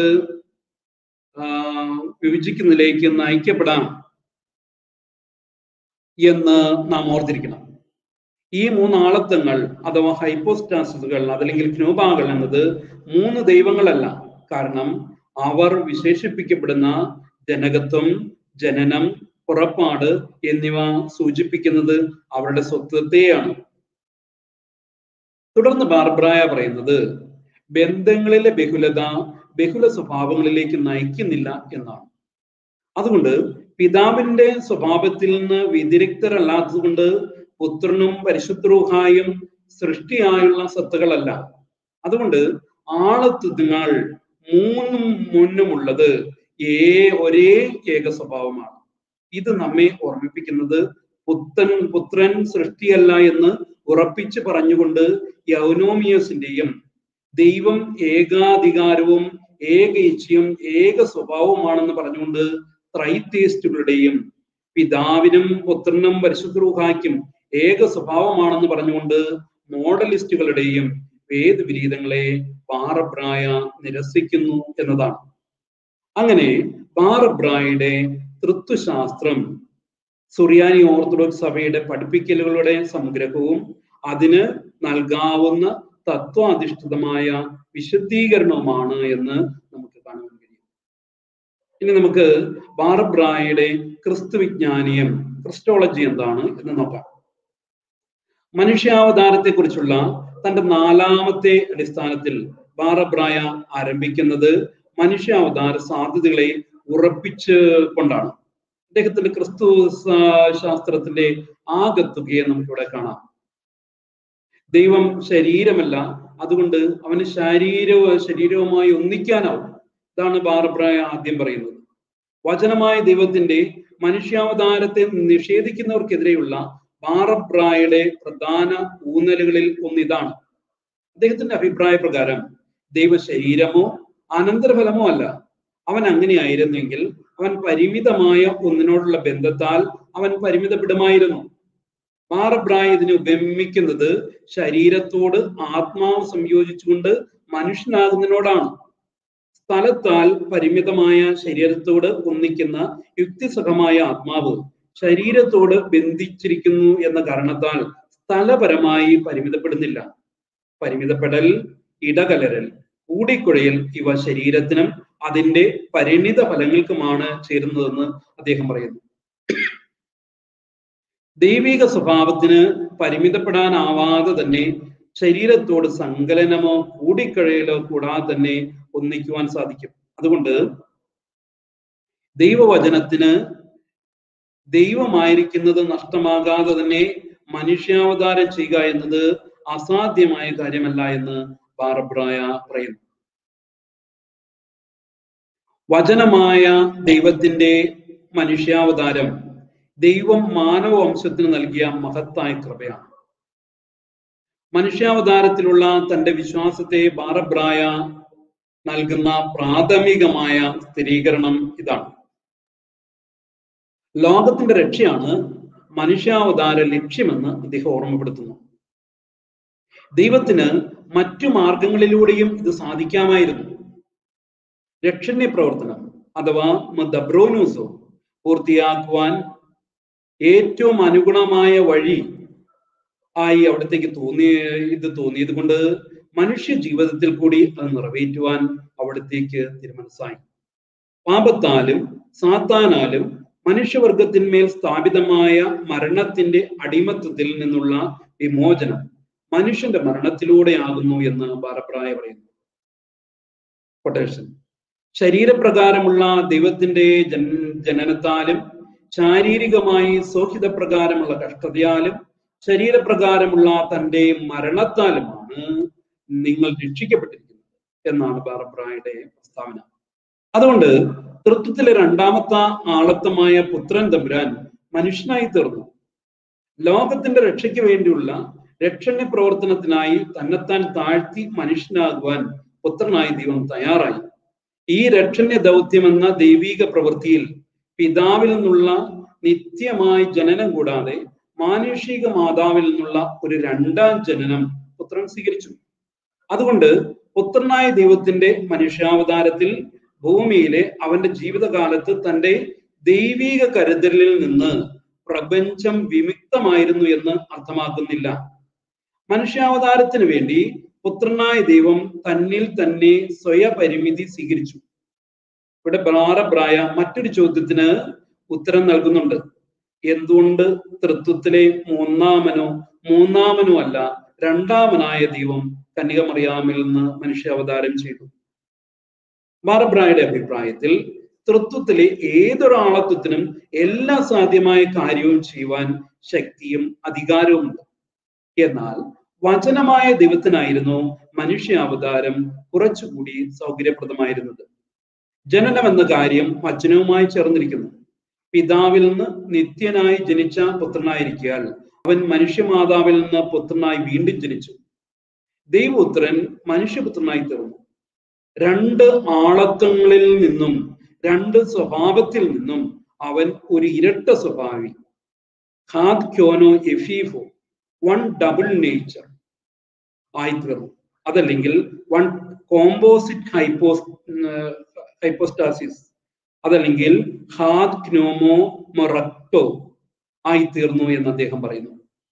വിഭജിക്കുന്നതിലേക്ക് നയിക്കപ്പെടാം എന്ന് നാം ഓർത്തിരിക്കണം ഈ മൂന്നാളത്വങ്ങൾ അഥവാ ഹൈപ്പോസ്റ്റാസിസുകൾ അതല്ലെങ്കിൽ ക്നൂബാകൾ എന്നത് മൂന്ന് ദൈവങ്ങളല്ല കാരണം അവർ വിശേഷിപ്പിക്കപ്പെടുന്ന ജനകത്വം ജനനം പുറപ്പാട് എന്നിവ സൂചിപ്പിക്കുന്നത് അവരുടെ സ്വത്വത്തെയാണ് തുടർന്ന് ബാർബ്രായ പറയുന്നത് ബന്ധങ്ങളിലെ ബഹുലത ബഹുല സ്വഭാവങ്ങളിലേക്ക് നയിക്കുന്നില്ല എന്നാണ് അതുകൊണ്ട് പിതാവിന്റെ സ്വഭാവത്തിൽ നിന്ന് വ്യതിരിക്തരല്ലാത്തത് കൊണ്ട് പുത്രനും പരിശുദ്ധരൂഹായും സൃഷ്ടിയായുള്ള സത്തുകളല്ല അതുകൊണ്ട് ആളത്വങ്ങൾ മൂന്നും മുന്നുമുള്ളത് ഏ ഒരേ ഏക സ്വഭാവമാണ് ഇത് നമ്മെ ഓർമ്മിപ്പിക്കുന്നത് പുത്തൻ പുത്രൻ സൃഷ്ടിയല്ല എന്ന് ഉറപ്പിച്ച് പറഞ്ഞുകൊണ്ട് യൗനോമിയസിന്റെയും ദൈവം ഏകാധികാരവും ഏക ഇച്ഛയും ഏക സ്വഭാവമാണെന്ന് പറഞ്ഞുകൊണ്ട് ത്രൈത്തേസ്റ്റുകളുടെയും പിതാവിനും പുത്രനും പരിശുദ്ധരൂഹായ്ക്കും ഏക സ്വഭാവമാണെന്ന് പറഞ്ഞുകൊണ്ട് മോഡലിസ്റ്റുകളുടെയും വേദവിരീതങ്ങളെ ബാറബ്രായ നിരസിക്കുന്നു എന്നതാണ് അങ്ങനെ ബാറബ്രായുടെ തൃത്വശാസ്ത്രം സുറിയാനി ഓർത്തഡോക്സ് സഭയുടെ പഠിപ്പിക്കലുകളുടെ സംഗ്രഹവും അതിന് നൽകാവുന്ന തത്വാധിഷ്ഠിതമായ വിശുദ്ധീകരണവുമാണ് എന്ന് നമുക്ക് കാണാൻ കഴിയും ഇനി നമുക്ക് ബാർബ്രായുടെ ക്രിസ്തു വിജ്ഞാനീയം ക്രിസ്റ്റോളജി എന്താണ് എന്ന് നോക്കാം മനുഷ്യാവതാരത്തെ കുറിച്ചുള്ള തന്റെ നാലാമത്തെ അടിസ്ഥാനത്തിൽ ബാറബ്രായ ആരംഭിക്കുന്നത് മനുഷ്യാവതാര സാധ്യതകളെ ഉറപ്പിച്ച് കൊണ്ടാണ് അദ്ദേഹത്തിന്റെ ക്രിസ്തു ശാസ്ത്രത്തിന്റെ ആകത്തുകയെ നമുക്കിവിടെ കാണാം ദൈവം ശരീരമല്ല അതുകൊണ്ട് അവന് ശരീരവും ശരീരവുമായി ഒന്നിക്കാനാവും ഇതാണ് ബാർബ്രായ ആദ്യം പറയുന്നത് വചനമായ ദൈവത്തിന്റെ മനുഷ്യാവതാരത്തെ നിഷേധിക്കുന്നവർക്കെതിരെയുള്ള ബാറബ്രായുടെ പ്രധാന ഊന്നലുകളിൽ ഒന്നിതാണ് അദ്ദേഹത്തിന്റെ അഭിപ്രായ പ്രകാരം ദൈവ ശരീരമോ അനന്തരഫലമോ അല്ല അവൻ അങ്ങനെയായിരുന്നെങ്കിൽ അവൻ പരിമിതമായ ഒന്നിനോടുള്ള ബന്ധത്താൽ അവൻ പരിമിതപ്പെടുമായിരുന്നു മാറബ്രായ ഇതിനെ ഉപമിക്കുന്നത് ശരീരത്തോട് ആത്മാവ് സംയോജിച്ചുകൊണ്ട് മനുഷ്യനാകുന്നതിനോടാണ് സ്ഥലത്താൽ പരിമിതമായ ശരീരത്തോട് ഒന്നിക്കുന്ന യുക്തിസഹമായ ആത്മാവ് ശരീരത്തോട് ബന്ധിച്ചിരിക്കുന്നു എന്ന കാരണത്താൽ സ്ഥലപരമായി പരിമിതപ്പെടുന്നില്ല പരിമിതപ്പെടൽ ഇടകലരൽ കൂടിക്കുഴയൽ ഇവ ശരീരത്തിനും അതിന്റെ പരിണിത ഫലങ്ങൾക്കുമാണ് ചേരുന്നതെന്ന് അദ്ദേഹം പറയുന്നു ദൈവിക സ്വഭാവത്തിന് പരിമിതപ്പെടാനാവാതെ തന്നെ ശരീരത്തോട് സങ്കലനമോ കൂടിക്കഴയലോ കൂടാതെ തന്നെ ഒന്നിക്കുവാൻ സാധിക്കും അതുകൊണ്ട് ദൈവവചനത്തിന് ദൈവമായിരിക്കുന്നത് നഷ്ടമാകാതെ തന്നെ മനുഷ്യാവതാരം ചെയ്യുക എന്നത് അസാധ്യമായ കാര്യമല്ല എന്ന് ബാറബ്രായ പറയുന്നു വചനമായ ദൈവത്തിന്റെ മനുഷ്യാവതാരം ദൈവം മാനവ വംശത്തിന് നൽകിയ മഹത്തായ കൃപയാണ് മനുഷ്യാവതാരത്തിലുള്ള തന്റെ വിശ്വാസത്തെ ബാറബ്രായ നൽകുന്ന പ്രാഥമികമായ സ്ഥിരീകരണം ഇതാണ് ലോകത്തിന്റെ രക്ഷയാണ് മനുഷ്യാവതാര ലക്ഷ്യമെന്ന് അദ്ദേഹം ഓർമ്മപ്പെടുത്തുന്നു ദൈവത്തിന് മറ്റു മാർഗങ്ങളിലൂടെയും ഇത് സാധിക്കാമായിരുന്നു രക്ഷണ്യ പ്രവർത്തനം അഥവാ ദബ്രോനൂസോ പൂർത്തിയാക്കുവാൻ ഏറ്റവും അനുഗുണമായ വഴി ആയി അവിടത്തേക്ക് തോന്നിയ ഇത് തോന്നിയത് കൊണ്ട് മനുഷ്യ ജീവിതത്തിൽ കൂടി അത് നിറവേറ്റുവാൻ അവിടത്തേക്ക് തീരുമാനസായി പാപത്താലും സാത്താനാലും മനുഷ്യവർഗത്തിന്മേൽ സ്ഥാപിതമായ മരണത്തിന്റെ അടിമത്തത്തിൽ നിന്നുള്ള വിമോചനം മനുഷ്യന്റെ മരണത്തിലൂടെയാകുന്നു എന്ന് ബാലപ്രായ പറയുന്നു കൊട്ടേഷൻ ശരീരപ്രകാരമുള്ള ദൈവത്തിന്റെ ജൻ ജനനത്താലും ശാരീരികമായി സൗഹിതപ്രകാരമുള്ള കഷ്ടതയാലും ശരീരപ്രകാരമുള്ള തന്റെ മരണത്താലുമാണ് നിങ്ങൾ രക്ഷിക്കപ്പെട്ടിരിക്കുന്നത് എന്നാണ് ബാറബ്രായുടെ പ്രസ്താവന അതുകൊണ്ട് തൃത്വത്തിലെ രണ്ടാമത്തെ ആളത്വമായ പുത്രൻ തമ്പുരാൻ മനുഷ്യനായി തീർന്നു ലോകത്തിന്റെ രക്ഷയ്ക്ക് വേണ്ടിയുള്ള രക്ഷണ്യ പ്രവർത്തനത്തിനായി തന്നെത്താൻ താഴ്ത്തി മനുഷ്യനാകുവാൻ പുത്രനായി ദൈവം തയ്യാറായി ഈ രക്ഷണ്യ ദൗത്യം എന്ന ദൈവീക പ്രവൃത്തിയിൽ പിതാവിൽ നിന്നുള്ള നിത്യമായ ജനനം കൂടാതെ മാനുഷിക മാതാവിൽ നിന്നുള്ള ഒരു രണ്ടാം ജനനം പുത്രൻ സ്വീകരിച്ചു അതുകൊണ്ട് പുത്രനായ ദൈവത്തിന്റെ മനുഷ്യാവതാരത്തിൽ ഭൂമിയിലെ അവന്റെ ജീവിതകാലത്ത് തന്റെ ദൈവീക കരുതലിൽ നിന്ന് പ്രപഞ്ചം വിമുക്തമായിരുന്നു എന്ന് അർത്ഥമാക്കുന്നില്ല മനുഷ്യാവതാരത്തിന് വേണ്ടി പുത്രനായ ദൈവം തന്നിൽ തന്നെ സ്വയപരിമിതി സ്വീകരിച്ചു ഇവിടെ പ്രാരബ്രായ മറ്റൊരു ചോദ്യത്തിന് ഉത്തരം നൽകുന്നുണ്ട് എന്തുകൊണ്ട് തൃത്വത്തിലെ മൂന്നാമനോ മൂന്നാമനോ അല്ല രണ്ടാമനായ ദൈവം കന്യകമറിയാമിൽ നിന്ന് മനുഷ്യാവതാരം ചെയ്തു ബാറബ്രായുടെ അഭിപ്രായത്തിൽ തൃത്വത്തിലെ ഏതൊരാളത്വത്തിനും എല്ലാ സാധ്യമായ കാര്യവും ചെയ്യുവാൻ ശക്തിയും അധികാരവുമുണ്ട് എന്നാൽ വചനമായ ദൈവത്തിനായിരുന്നു മനുഷ്യാവതാരം കുറച്ചുകൂടി സൗകര്യപ്രദമായിരുന്നത് ജനനം എന്ന കാര്യം വചനവുമായി ചേർന്നിരിക്കുന്നു പിതാവിൽ നിന്ന് നിത്യനായി ജനിച്ച പുത്രനായിരിക്കാൽ അവൻ മനുഷ്യമാതാവിൽ നിന്ന് പുത്രനായി വീണ്ടും ജനിച്ചു ദൈവപുത്രൻ മനുഷ്യപുത്രനായി തീർന്നു രണ്ട് ആളത്വങ്ങളിൽ നിന്നും രണ്ട് സ്വഭാവത്തിൽ നിന്നും അവൻ ഒരു ഇരട്ട സ്വഭാവി ഖാദ് ക്യോനോ എഫീഫോ വൺ ഡബിൾ നേച്ചർ ആയിത്തീർന്നു അതല്ലെങ്കിൽ വൺ കോമ്പോസിറ്റ് ഹൈപ്പോസ് ഹൈപ്പോസ്റ്റാസിസ് അതല്ലെങ്കിൽ ഹാദ് ക്നോമോ മൊറക്ടോ ആയിത്തീർന്നു എന്ന് അദ്ദേഹം പറയുന്നു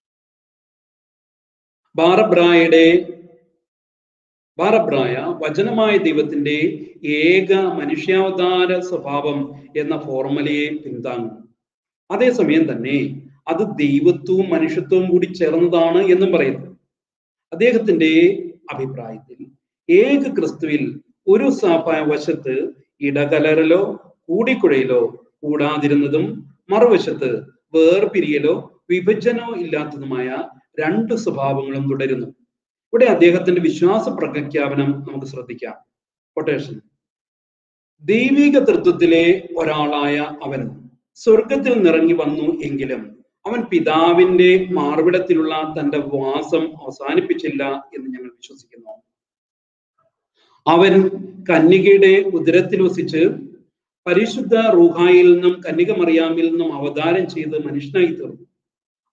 ബാറബ്രായുടെ ബാറബ്രായ വചനമായ ദൈവത്തിന്റെ ഏക മനുഷ്യാവതാര സ്വഭാവം എന്ന ഫോർമുലയെ പിന്താങ്ങുന്നു അതേസമയം തന്നെ അത് ദൈവത്വവും മനുഷ്യത്വവും കൂടി ചേർന്നതാണ് എന്നും പറയുന്നു അദ്ദേഹത്തിന്റെ അഭിപ്രായത്തിൽ ഏക ക്രിസ്തുവിൽ ഒരു വശത്ത് ഇടകലരലോ കൂടിക്കുഴയിലോ കൂടാതിരുന്നതും മറുവശത്ത് വേർപിരിയലോ വിഭജനോ ഇല്ലാത്തതുമായ രണ്ട് സ്വഭാവങ്ങളും തുടരുന്നു ഇവിടെ അദ്ദേഹത്തിന്റെ വിശ്വാസ പ്രഖ്യാപനം നമുക്ക് ശ്രദ്ധിക്കാം കൊട്ടേഷൻ ദൈവിക തൃത്വത്തിലെ ഒരാളായ അവൻ സ്വർഗത്തിൽ നിറങ്ങി വന്നു എങ്കിലും അവൻ പിതാവിന്റെ മാർവിടത്തിലുള്ള തന്റെ വാസം അവസാനിപ്പിച്ചില്ല എന്ന് ഞങ്ങൾ വിശ്വസിക്കുന്നു അവൻ കന്യകയുടെ ഉദരത്തിൽ വസിച്ച് പരിശുദ്ധ റൂഹായിൽ നിന്നും കന്യക മറിയാമിൽ നിന്നും അവതാരം ചെയ്ത് മനുഷ്യനായി തീർന്നു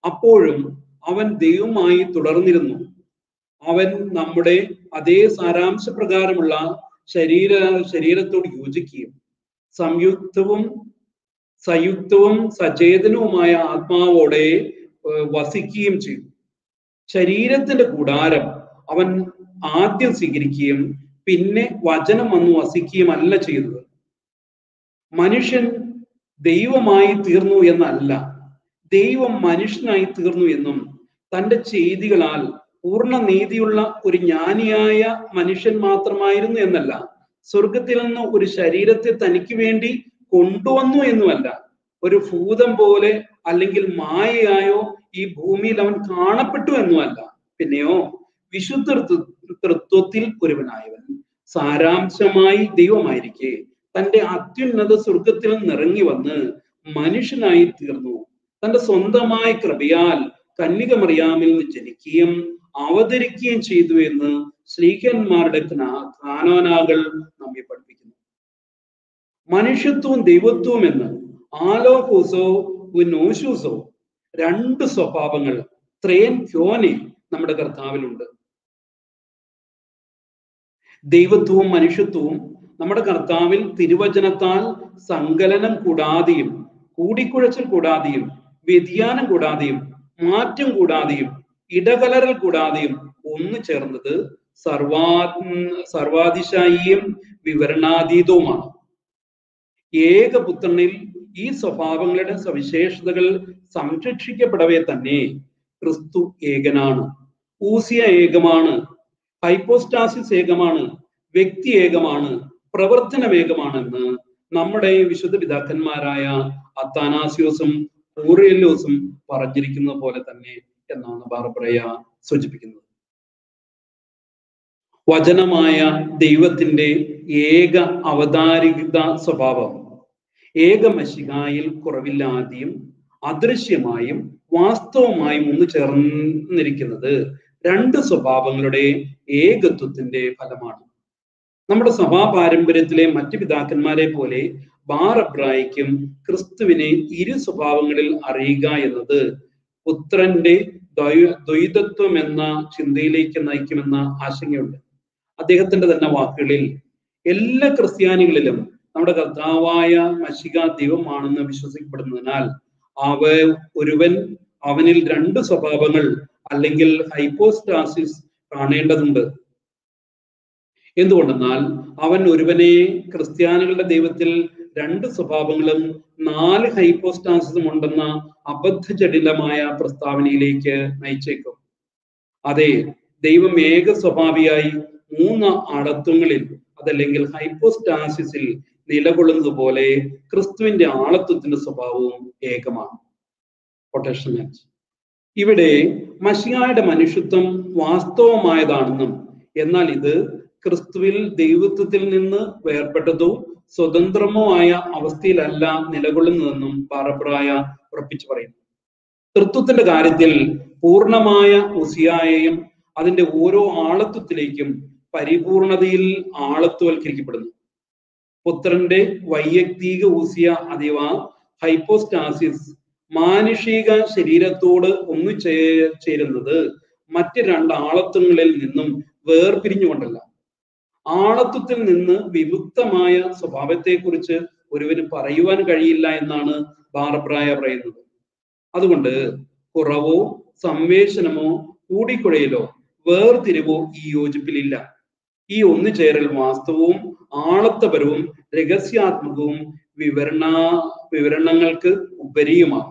അപ്പോഴും അവൻ ദൈവമായി തുടർന്നിരുന്നു അവൻ നമ്മുടെ അതേ സാരാംശ പ്രകാരമുള്ള ശരീര ശരീരത്തോട് യോജിക്കുകയും സംയുക്തവും സയുക്തവും സചേതനവുമായ ആത്മാവോടെ ഏർ വസിക്കുകയും ചെയ്തു ശരീരത്തിന്റെ കൂടാരം അവൻ ആദ്യം സ്വീകരിക്കുകയും പിന്നെ വചനം വന്നു വസിക്കുകയും അല്ല ചെയ്തത് മനുഷ്യൻ ദൈവമായി തീർന്നു എന്നല്ല ദൈവം മനുഷ്യനായി തീർന്നു എന്നും തന്റെ ചെയ്തികളാൽ പൂർണ്ണ നീതിയുള്ള ഒരു ജ്ഞാനിയായ മനുഷ്യൻ മാത്രമായിരുന്നു എന്നല്ല സ്വർഗത്തിൽ നിന്ന് ഒരു ശരീരത്തെ തനിക്ക് വേണ്ടി കൊണ്ടുവന്നു എന്നുമല്ല ഒരു ഭൂതം പോലെ അല്ലെങ്കിൽ മായയായോ ഈ ഭൂമിയിൽ അവൻ കാണപ്പെട്ടു എന്നുമല്ല പിന്നെയോ വിശുദ്ധ തൃ- തൃത്വത്തിൽ ഒരുവനായവൻ സാരാംശമായി ദൈവമായിരിക്കെ തന്റെ അത്യുന്നത സ്വർഗത്തിൽ നിറങ്ങി വന്ന് മനുഷ്യനായി തീർന്നു തന്റെ സ്വന്തമായ കൃപയാൽ കന്യക മറിയാമിൽ നിന്ന് ജനിക്കുകയും അവതരിക്കുകയും ചെയ്തു എന്ന് ശ്രീകന്മാരുടെ കാനോനാകൾ നമ്മെ പഠിപ്പിക്കുന്നു മനുഷ്യത്വവും ദൈവത്വവും എന്ന് ആലോഹൂസോ നോശൂസോ രണ്ട് സ്വഭാവങ്ങൾ ത്രേൻ ക്യോനെ നമ്മുടെ കർത്താവിലുണ്ട് ദൈവത്വവും മനുഷ്യത്വവും നമ്മുടെ കർത്താവിൽ തിരുവചനത്താൽ സങ്കലനം കൂടാതെയും കൂടിക്കുഴച്ചൽ കൂടാതെയും വ്യതിയാനം കൂടാതെയും മാറ്റം കൂടാതെയും ഇടകലരൽ കൂടാതെയും ഒന്നു ചേർന്നത് സർവാ സർവാതിശായിയും വിവരണാതീതവുമാണ് ഏകപുത്രനിൽ ഈ സ്വഭാവങ്ങളുടെ സവിശേഷതകൾ സംരക്ഷിക്കപ്പെടവേ തന്നെ ക്രിസ്തു ഏകനാണ് ഊസിയ ഏകമാണ് ഹൈപ്പോസ്റ്റാസിസ് ഏകമാണ് വ്യക്തി ഏകമാണ് പ്രവർത്തനം ഏകമാണെന്ന് നമ്മുടെ വിശുദ്ധ പിതാക്കന്മാരായ അത്താനാസിയോസും ഊറിയല്ലോസും പറഞ്ഞിരിക്കുന്ന പോലെ തന്നെ എന്നാണ് ബാർബറയ സൂചിപ്പിക്കുന്നത് വചനമായ ദൈവത്തിന്റെ ഏക അവതാരിക സ്വഭാവം ഏകമശികായിൽ കുറവില്ലാതെയും അദൃശ്യമായും വാസ്തവമായും ഒന്ന് ചേർന്നിരിക്കുന്നത് രണ്ട് സ്വഭാവങ്ങളുടെ ഏകത്വത്തിന്റെ ഫലമാണ് നമ്മുടെ സഭാ പാരമ്പര്യത്തിലെ മറ്റു പിതാക്കന്മാരെ പോലെ ബാർ അബ്രായിക്കും ക്രിസ്തുവിനെ ഇരു സ്വഭാവങ്ങളിൽ അറിയുക എന്നത് പുത്രന്റെ ദ്വൈ- ദ്വൈതത്വം എന്ന ചിന്തയിലേക്ക് നയിക്കുമെന്ന ആശങ്കയുണ്ട് അദ്ദേഹത്തിന്റെ തന്നെ വാക്കുകളിൽ എല്ലാ ക്രിസ്ത്യാനികളിലും നമ്മുടെ കർത്താവായ മഷിക ദൈവമാണെന്ന് വിശ്വസിക്കപ്പെടുന്നതിനാൽ അവ ഒരുവൻ അവനിൽ രണ്ട് സ്വഭാവങ്ങൾ അല്ലെങ്കിൽ ഹൈപ്പോസ്റ്റാസിസ് കാണേണ്ടതുണ്ട് എന്തുകൊണ്ടെന്നാൽ അവൻ ഒരുവനെ ക്രിസ്ത്യാനികളുടെ ദൈവത്തിൽ രണ്ട് സ്വഭാവങ്ങളും നാല് ഹൈപ്പോസ്റ്റാസിസും ഉണ്ടെന്ന അബദ്ധജടിലമായ പ്രസ്താവനയിലേക്ക് നയിച്ചേക്കും അതെ ദൈവം ഏക സ്വഭാവിയായി മൂന്ന് ആളത്വങ്ങളിൽ അതല്ലെങ്കിൽ ഹൈപ്പോസ്റ്റാസിസിൽ നിലകൊള്ളുന്നത് പോലെ ക്രിസ്തുവിന്റെ ആളത്വത്തിന്റെ സ്വഭാവവും ഏകമാണ് കൊട്ടേഷൻ മാച്ച് ഇവിടെ മഷിയായുടെ മനുഷ്യത്വം വാസ്തവമായതാണെന്നും എന്നാൽ ഇത് ക്രിസ്തുവിൽ ദൈവത്വത്തിൽ നിന്ന് വേർപെട്ടതോ സ്വതന്ത്രമോ ആയ അവസ്ഥയിലല്ല നിലകൊള്ളുന്നതെന്നും പാറപ്രായ ഉറപ്പിച്ചു പറയുന്നു തൃത്വത്തിന്റെ കാര്യത്തിൽ പൂർണ്ണമായ ഉസിയായെയും അതിന്റെ ഓരോ ആളത്വത്തിലേക്കും പരിപൂർണതയിൽ ആളത്വവൽക്കരിക്കപ്പെടുന്നു പുത്രന്റെ വൈയക്തിക ഊസിയ അഥവാ ഹൈപ്പോസ്റ്റാസിസ് മാനുഷിക ശരീരത്തോട് ഒന്നു ചേ ചേരുന്നത് മറ്റ് രണ്ട് ആളത്വങ്ങളിൽ നിന്നും വേർപിരിഞ്ഞുകൊണ്ടല്ല ആളത്വത്തിൽ നിന്ന് വിമുക്തമായ സ്വഭാവത്തെക്കുറിച്ച് ഒരുവന് പറയുവാൻ കഴിയില്ല എന്നാണ് ബാർബ്രായ പറയുന്നത് അതുകൊണ്ട് കുറവോ സംവേശനമോ കൂടിക്കുഴയിലോ വേർതിരിവോ ഈ യോജിപ്പിലില്ല ഈ ഒന്നുചേരൽ വാസ്തവവും ആളത്വപരവും രഹസ്യാത്മകവും വിവരണ വിവരണങ്ങൾക്ക് ഉപരിയുമാണ്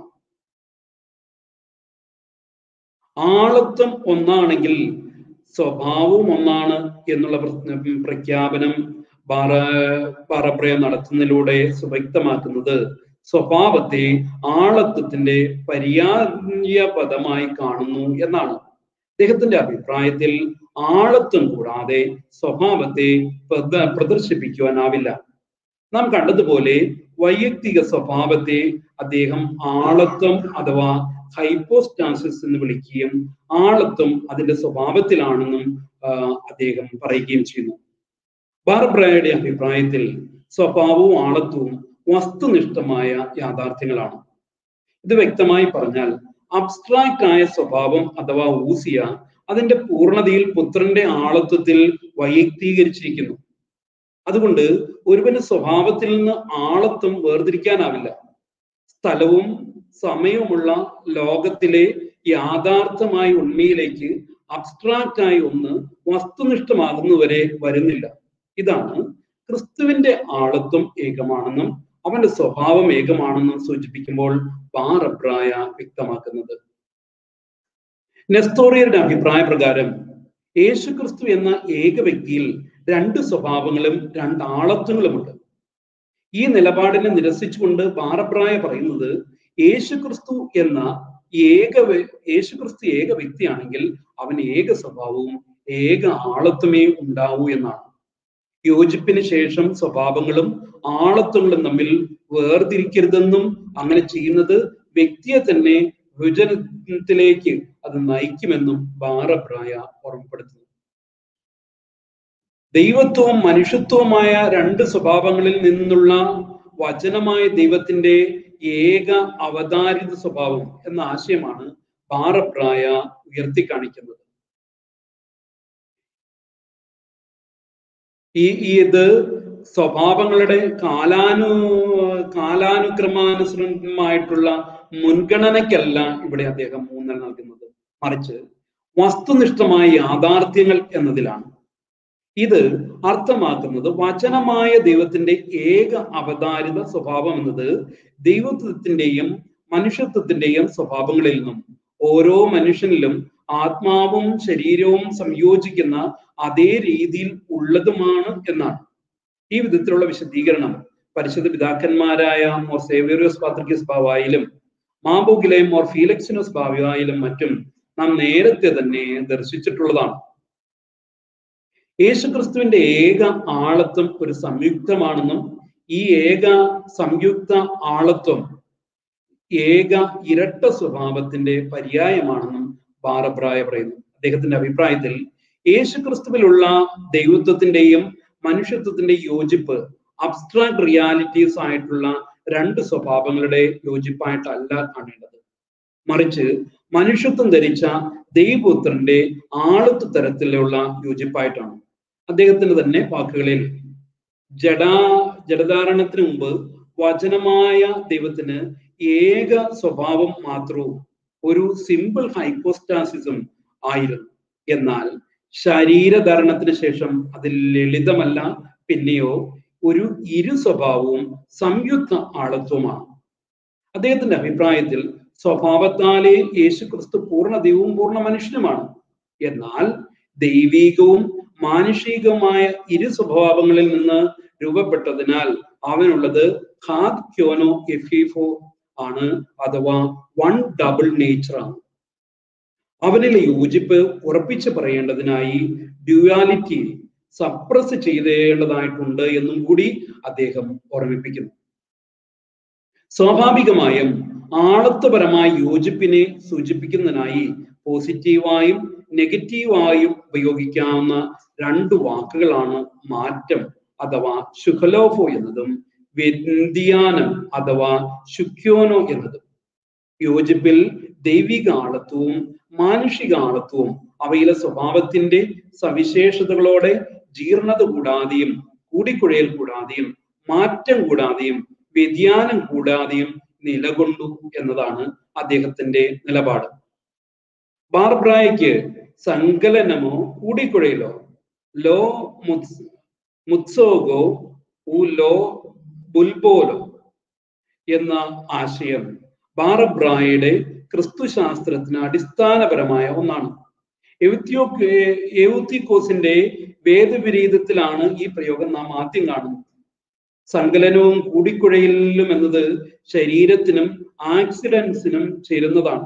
ആളത്വം ഒന്നാണെങ്കിൽ സ്വഭാവവും ഒന്നാണ് എന്നുള്ള പ്ര- പ്രഖ്യാപനം ബാറ ബാറപ്രയം നടത്തുന്നതിലൂടെ സുവ്യക്തമാക്കുന്നത് സ്വഭാവത്തെ ആളത്വത്തിന്റെ പര്യായ പദമായി കാണുന്നു എന്നാണ് അദ്ദേഹത്തിന്റെ അഭിപ്രായത്തിൽ ആളത്വം കൂടാതെ സ്വഭാവത്തെ പ്രദ- പ്രദർശിപ്പിക്കുവാനാവില്ല നാം കണ്ടതുപോലെ വൈയക്തിക സ്വഭാവത്തെ അദ്ദേഹം ആളത്വം അഥവാ ഹൈപ്പോസ്റ്റാസിസ് എന്ന് വിളിക്കുകയും ആളത്വം അതിന്റെ സ്വഭാവത്തിലാണെന്നും ആ, അദ്ദേഹം പറയുകയും ചെയ്യുന്നു ബാർബ്രയുടെ അഭിപ്രായത്തിൽ സ്വഭാവവും ആളത്വവും വസ്തുനിഷ്ഠമായ യാഥാർത്ഥ്യങ്ങളാണ് ഇത് വ്യക്തമായി പറഞ്ഞാൽ അബ്സ്ട്രാക്റ്റ് ആയ സ്വഭാവം അഥവാ ഊസിയ അതിന്റെ പൂർണ്ണതയിൽ പുത്രന്റെ ആളത്വത്തിൽ വൈയക്തീകരിച്ചിരിക്കുന്നു അതുകൊണ്ട് ഒരുവന് സ്വഭാവത്തിൽ നിന്ന് ആളത്വം വേർതിരിക്കാനാവില്ല സ്ഥലവും സമയവുമുള്ള ലോകത്തിലെ യാഥാർത്ഥമായ ഉണ്മയിലേക്ക് അബ്സ്ട്രാക്റ്റ് ആയി ഒന്ന് വസ്തുനിഷ്ഠമാകുന്നവരെ വരുന്നില്ല ഇതാണ് ക്രിസ്തുവിന്റെ ആളത്വം ഏകമാണെന്നും അവന്റെ സ്വഭാവം ഏകമാണെന്നും സൂചിപ്പിക്കുമ്പോൾ ബാർ അഭിപ്രായ വ്യക്തമാക്കുന്നത് നെസ്തോറിയരുടെ അഭിപ്രായ പ്രകാരം യേശു ക്രിസ്തു എന്ന ഏക വ്യക്തിയിൽ രണ്ട് സ്വഭാവങ്ങളും രണ്ട് ആളത്വങ്ങളുമുണ്ട് ഈ നിലപാടിനെ നിരസിച്ചുകൊണ്ട് ബാറപ്രായ പറയുന്നത് യേശു ക്രിസ്തു എന്ന ഏക യേശു ക്രിസ്തു ഏക വ്യക്തിയാണെങ്കിൽ അവന് ഏക സ്വഭാവവും ഏക ആളത്വമേ ഉണ്ടാവൂ എന്നാണ് യോജിപ്പിന് ശേഷം സ്വഭാവങ്ങളും ആളത്വങ്ങളും തമ്മിൽ വേർതിരിക്കരുതെന്നും അങ്ങനെ ചെയ്യുന്നത് വ്യക്തിയെ തന്നെ വിഭജനത്തിലേക്ക് അത് നയിക്കുമെന്നും ബാറപ്രായ ഓർമ്മപ്പെടുത്തുന്നു ദൈവത്വവും മനുഷ്യത്വവുമായ രണ്ട് സ്വഭാവങ്ങളിൽ നിന്നുള്ള വചനമായ ദൈവത്തിന്റെ ഏക അവതാരിത സ്വഭാവം എന്ന ആശയമാണ് ബാറപ്രായ ഉയർത്തി കാണിക്കുന്നത് ഈ ഈ ഇത് സ്വഭാവങ്ങളുടെ കാലാനു കാലാനുക്രമാനുസൃതമായിട്ടുള്ള മുൻഗണനയ്ക്കല്ല ഇവിടെ അദ്ദേഹം ഊന്നൽ നൽകുന്നത് മറിച്ച് വസ്തുനിഷ്ഠമായ യാഥാർത്ഥ്യങ്ങൾ എന്നതിലാണ് ഇത് അർത്ഥമാക്കുന്നത് വചനമായ ദൈവത്തിന്റെ ഏക അവതാരിത സ്വഭാവം എന്നത് ദൈവത്വത്തിന്റെയും മനുഷ്യത്വത്തിന്റെയും സ്വഭാവങ്ങളിൽ നിന്നും ഓരോ മനുഷ്യനിലും ആത്മാവും ശരീരവും സംയോജിക്കുന്ന അതേ രീതിയിൽ ഉള്ളതുമാണ് എന്നാണ് ഈ വിധത്തിലുള്ള വിശദീകരണം പരിശുദ്ധ പിതാക്കന്മാരായ മോർ സേവേറിയോസ് പാത്രിക്കസ് ബാവായിലും മാബോഗിലെ മോർ ഫീലക്സിനോസ് ബാവായിലും മറ്റും നാം നേരത്തെ തന്നെ ദർശിച്ചിട്ടുള്ളതാണ് യേശുക്രിസ്തുവിന്റെ ഏക ആളത്വം ഒരു സംയുക്തമാണെന്നും ഈ ഏക സംയുക്ത ആളത്വം ഏക ഇരട്ട സ്വഭാവത്തിന്റെ പര്യായമാണെന്നും ബാറബ്രായ പറയുന്നു അദ്ദേഹത്തിന്റെ അഭിപ്രായത്തിൽ യേശുക്രിസ്തുവിലുള്ള ദൈവത്വത്തിന്റെയും മനുഷ്യത്വത്തിന്റെയും യോജിപ്പ് അബ്സ്ട്രാക്ട് റിയാലിറ്റീസ് ആയിട്ടുള്ള രണ്ട് സ്വഭാവങ്ങളുടെ യോജിപ്പായിട്ടല്ല കാണേണ്ടത് മറിച്ച് മനുഷ്യത്വം ധരിച്ച ദൈവപുത്രന്റെ ആളത്വ തരത്തിലുള്ള യോജിപ്പായിട്ടാണ് അദ്ദേഹത്തിന്റെ തന്നെ വാക്കുകളിൽ ജഡാ ജഡധാരണത്തിന് മുമ്പ് വചനമായ ദൈവത്തിന് ഏക സ്വഭാവം മാത്രവും ഒരു സിമ്പിൾ ഹൈപ്പോസ്റ്റാസിസും ആയിരുന്നു എന്നാൽ ശരീരധാരണത്തിന് ശേഷം അതിൽ ലളിതമല്ല പിന്നെയോ ഒരു ഇരു സ്വഭാവവും സംയുക്ത ആളത്വമാണ് അദ്ദേഹത്തിന്റെ അഭിപ്രായത്തിൽ സ്വഭാവത്താലേ യേശു ക്രിസ്തു പൂർണ്ണ ദൈവവും പൂർണ്ണ മനുഷ്യനുമാണ് എന്നാൽ ദൈവീകവും മാനുഷികവുമായ ഇരു സ്വഭാവങ്ങളിൽ നിന്ന് രൂപപ്പെട്ടതിനാൽ അവനുള്ളത് ഖാദ് ക്യോനോ എഫീഫോ ആണ് അഥവാ വൺ ഡബിൾ നേച്ചർ ആണ് അവനിലെ യോജിപ്പ് ഉറപ്പിച്ചു പറയേണ്ടതിനായി ഡ്യുവാലിറ്റി സപ്രസ് ചെയ്തേണ്ടതായിട്ടുണ്ട് എന്നും കൂടി അദ്ദേഹം ഓർമ്മിപ്പിക്കുന്നു സ്വാഭാവികമായും ആളത്വപരമായ യോജിപ്പിനെ സൂചിപ്പിക്കുന്നതിനായി പോസിറ്റീവായും നെഗറ്റീവായും ഉപയോഗിക്കാവുന്ന രണ്ട് വാക്കുകളാണ് മാറ്റം അഥവാ ശുഖലോഫോ എന്നതും വ്യതിയാനം അഥവാ ശുക്യോനോ എന്നതും യോജിപ്പിൽ ദൈവിക ആളത്വവും മാനുഷിക ആളത്വവും അവയിലെ സ്വഭാവത്തിന്റെ സവിശേഷതകളോടെ ജീർണത കൂടാതെയും കൂടിക്കുഴയൽ കൂടാതെയും മാറ്റം കൂടാതെയും വ്യതിയാനം കൂടാതെയും നിലകൊണ്ടു എന്നതാണ് അദ്ദേഹത്തിന്റെ നിലപാട് ബാർബ്രായയ്ക്ക് സങ്കലനമോ കൂടിക്കുഴയിലോ ലോ മുത്സ് മുത്സോഗോ ഉ ലോ ബുൽബോലോ എന്ന ആശയം ബാറബ്രായയുടെ ക്രിസ്തുശാസ്ത്രത്തിന് അടിസ്ഥാനപരമായ ഒന്നാണ് എവുത്തിയോ എവുത്തിക്കോസിന്റെ വേദവിരീതത്തിലാണ് ഈ പ്രയോഗം നാം ആദ്യം കാണുന്നത് സങ്കലനവും കൂടിക്കുഴയിലും എന്നത് ശരീരത്തിനും ആക്സിഡൻസിനും ചേരുന്നതാണ്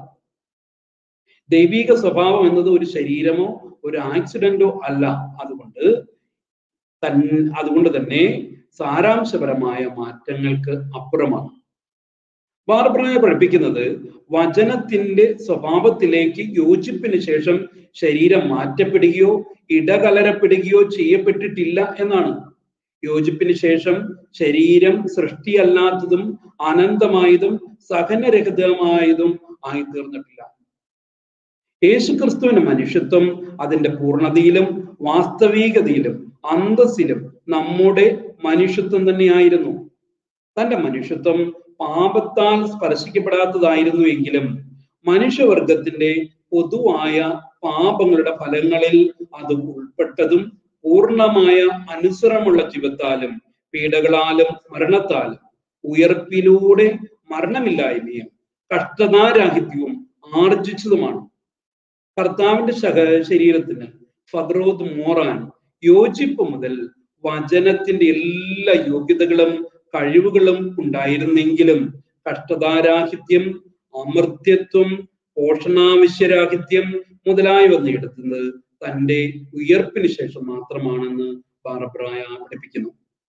ദൈവിക സ്വഭാവം എന്നത് ഒരു ശരീരമോ ഒരു ആക്സിഡന്റോ അല്ല അതുകൊണ്ട് തൻ അതുകൊണ്ട് തന്നെ സാരാംശപരമായ മാറ്റങ്ങൾക്ക് അപ്പുറമാണ് ബാർബ്രായ പഠിപ്പിക്കുന്നത് വചനത്തിന്റെ സ്വഭാവത്തിലേക്ക് യോജിപ്പിന് ശേഷം ശരീരം മാറ്റപ്പെടുകയോ ഇടകലരപ്പെടുകയോ ചെയ്യപ്പെട്ടിട്ടില്ല എന്നാണ് യോജിപ്പിന് ശേഷം ശരീരം സൃഷ്ടിയല്ലാത്തതും അനന്തമായതും സഹനരഹിതമായതും ആയിത്തീർന്നിട്ടില്ല യേശുക്രിസ്തുവിന്റെ മനുഷ്യത്വം അതിന്റെ പൂർണ്ണതയിലും വാസ്തവികതയിലും അന്തസ്സിലും നമ്മുടെ മനുഷ്യത്വം തന്നെയായിരുന്നു തന്റെ മനുഷ്യത്വം പാപത്താൽ സ്പർശിക്കപ്പെടാത്തതായിരുന്നു എങ്കിലും മനുഷ്യവർഗത്തിന്റെ പൊതുവായ പാപങ്ങളുടെ ഫലങ്ങളിൽ അത് ഉൾപ്പെട്ടതും പൂർണ്ണമായ അനുസരണമുള്ള ജീവിതത്താലും പീഡകളാലും മരണത്താലും ഉയർപ്പിലൂടെ മരണമില്ലായ്മയും കഷ്ടതാരാഹിത്യവും ആർജിച്ചതുമാണ് കർത്താവിന്റെ ശക ശരീരത്തിന് ഫദ്രോദ് മോറാൻ യോജിപ്പ് മുതൽ വചനത്തിന്റെ എല്ലാ യോഗ്യതകളും കഴിവുകളും ഉണ്ടായിരുന്നെങ്കിലും കഷ്ടതാരാഹിത്യം അമർത്യത്വം പോഷണാവശ്യരാഹിത്യം മുതലായവ നേടുന്നത് തന്റെ ഉയർപ്പിന് ശേഷം മാത്രമാണെന്ന് ബാറബ്രായ പഠിപ്പിക്കുന്നു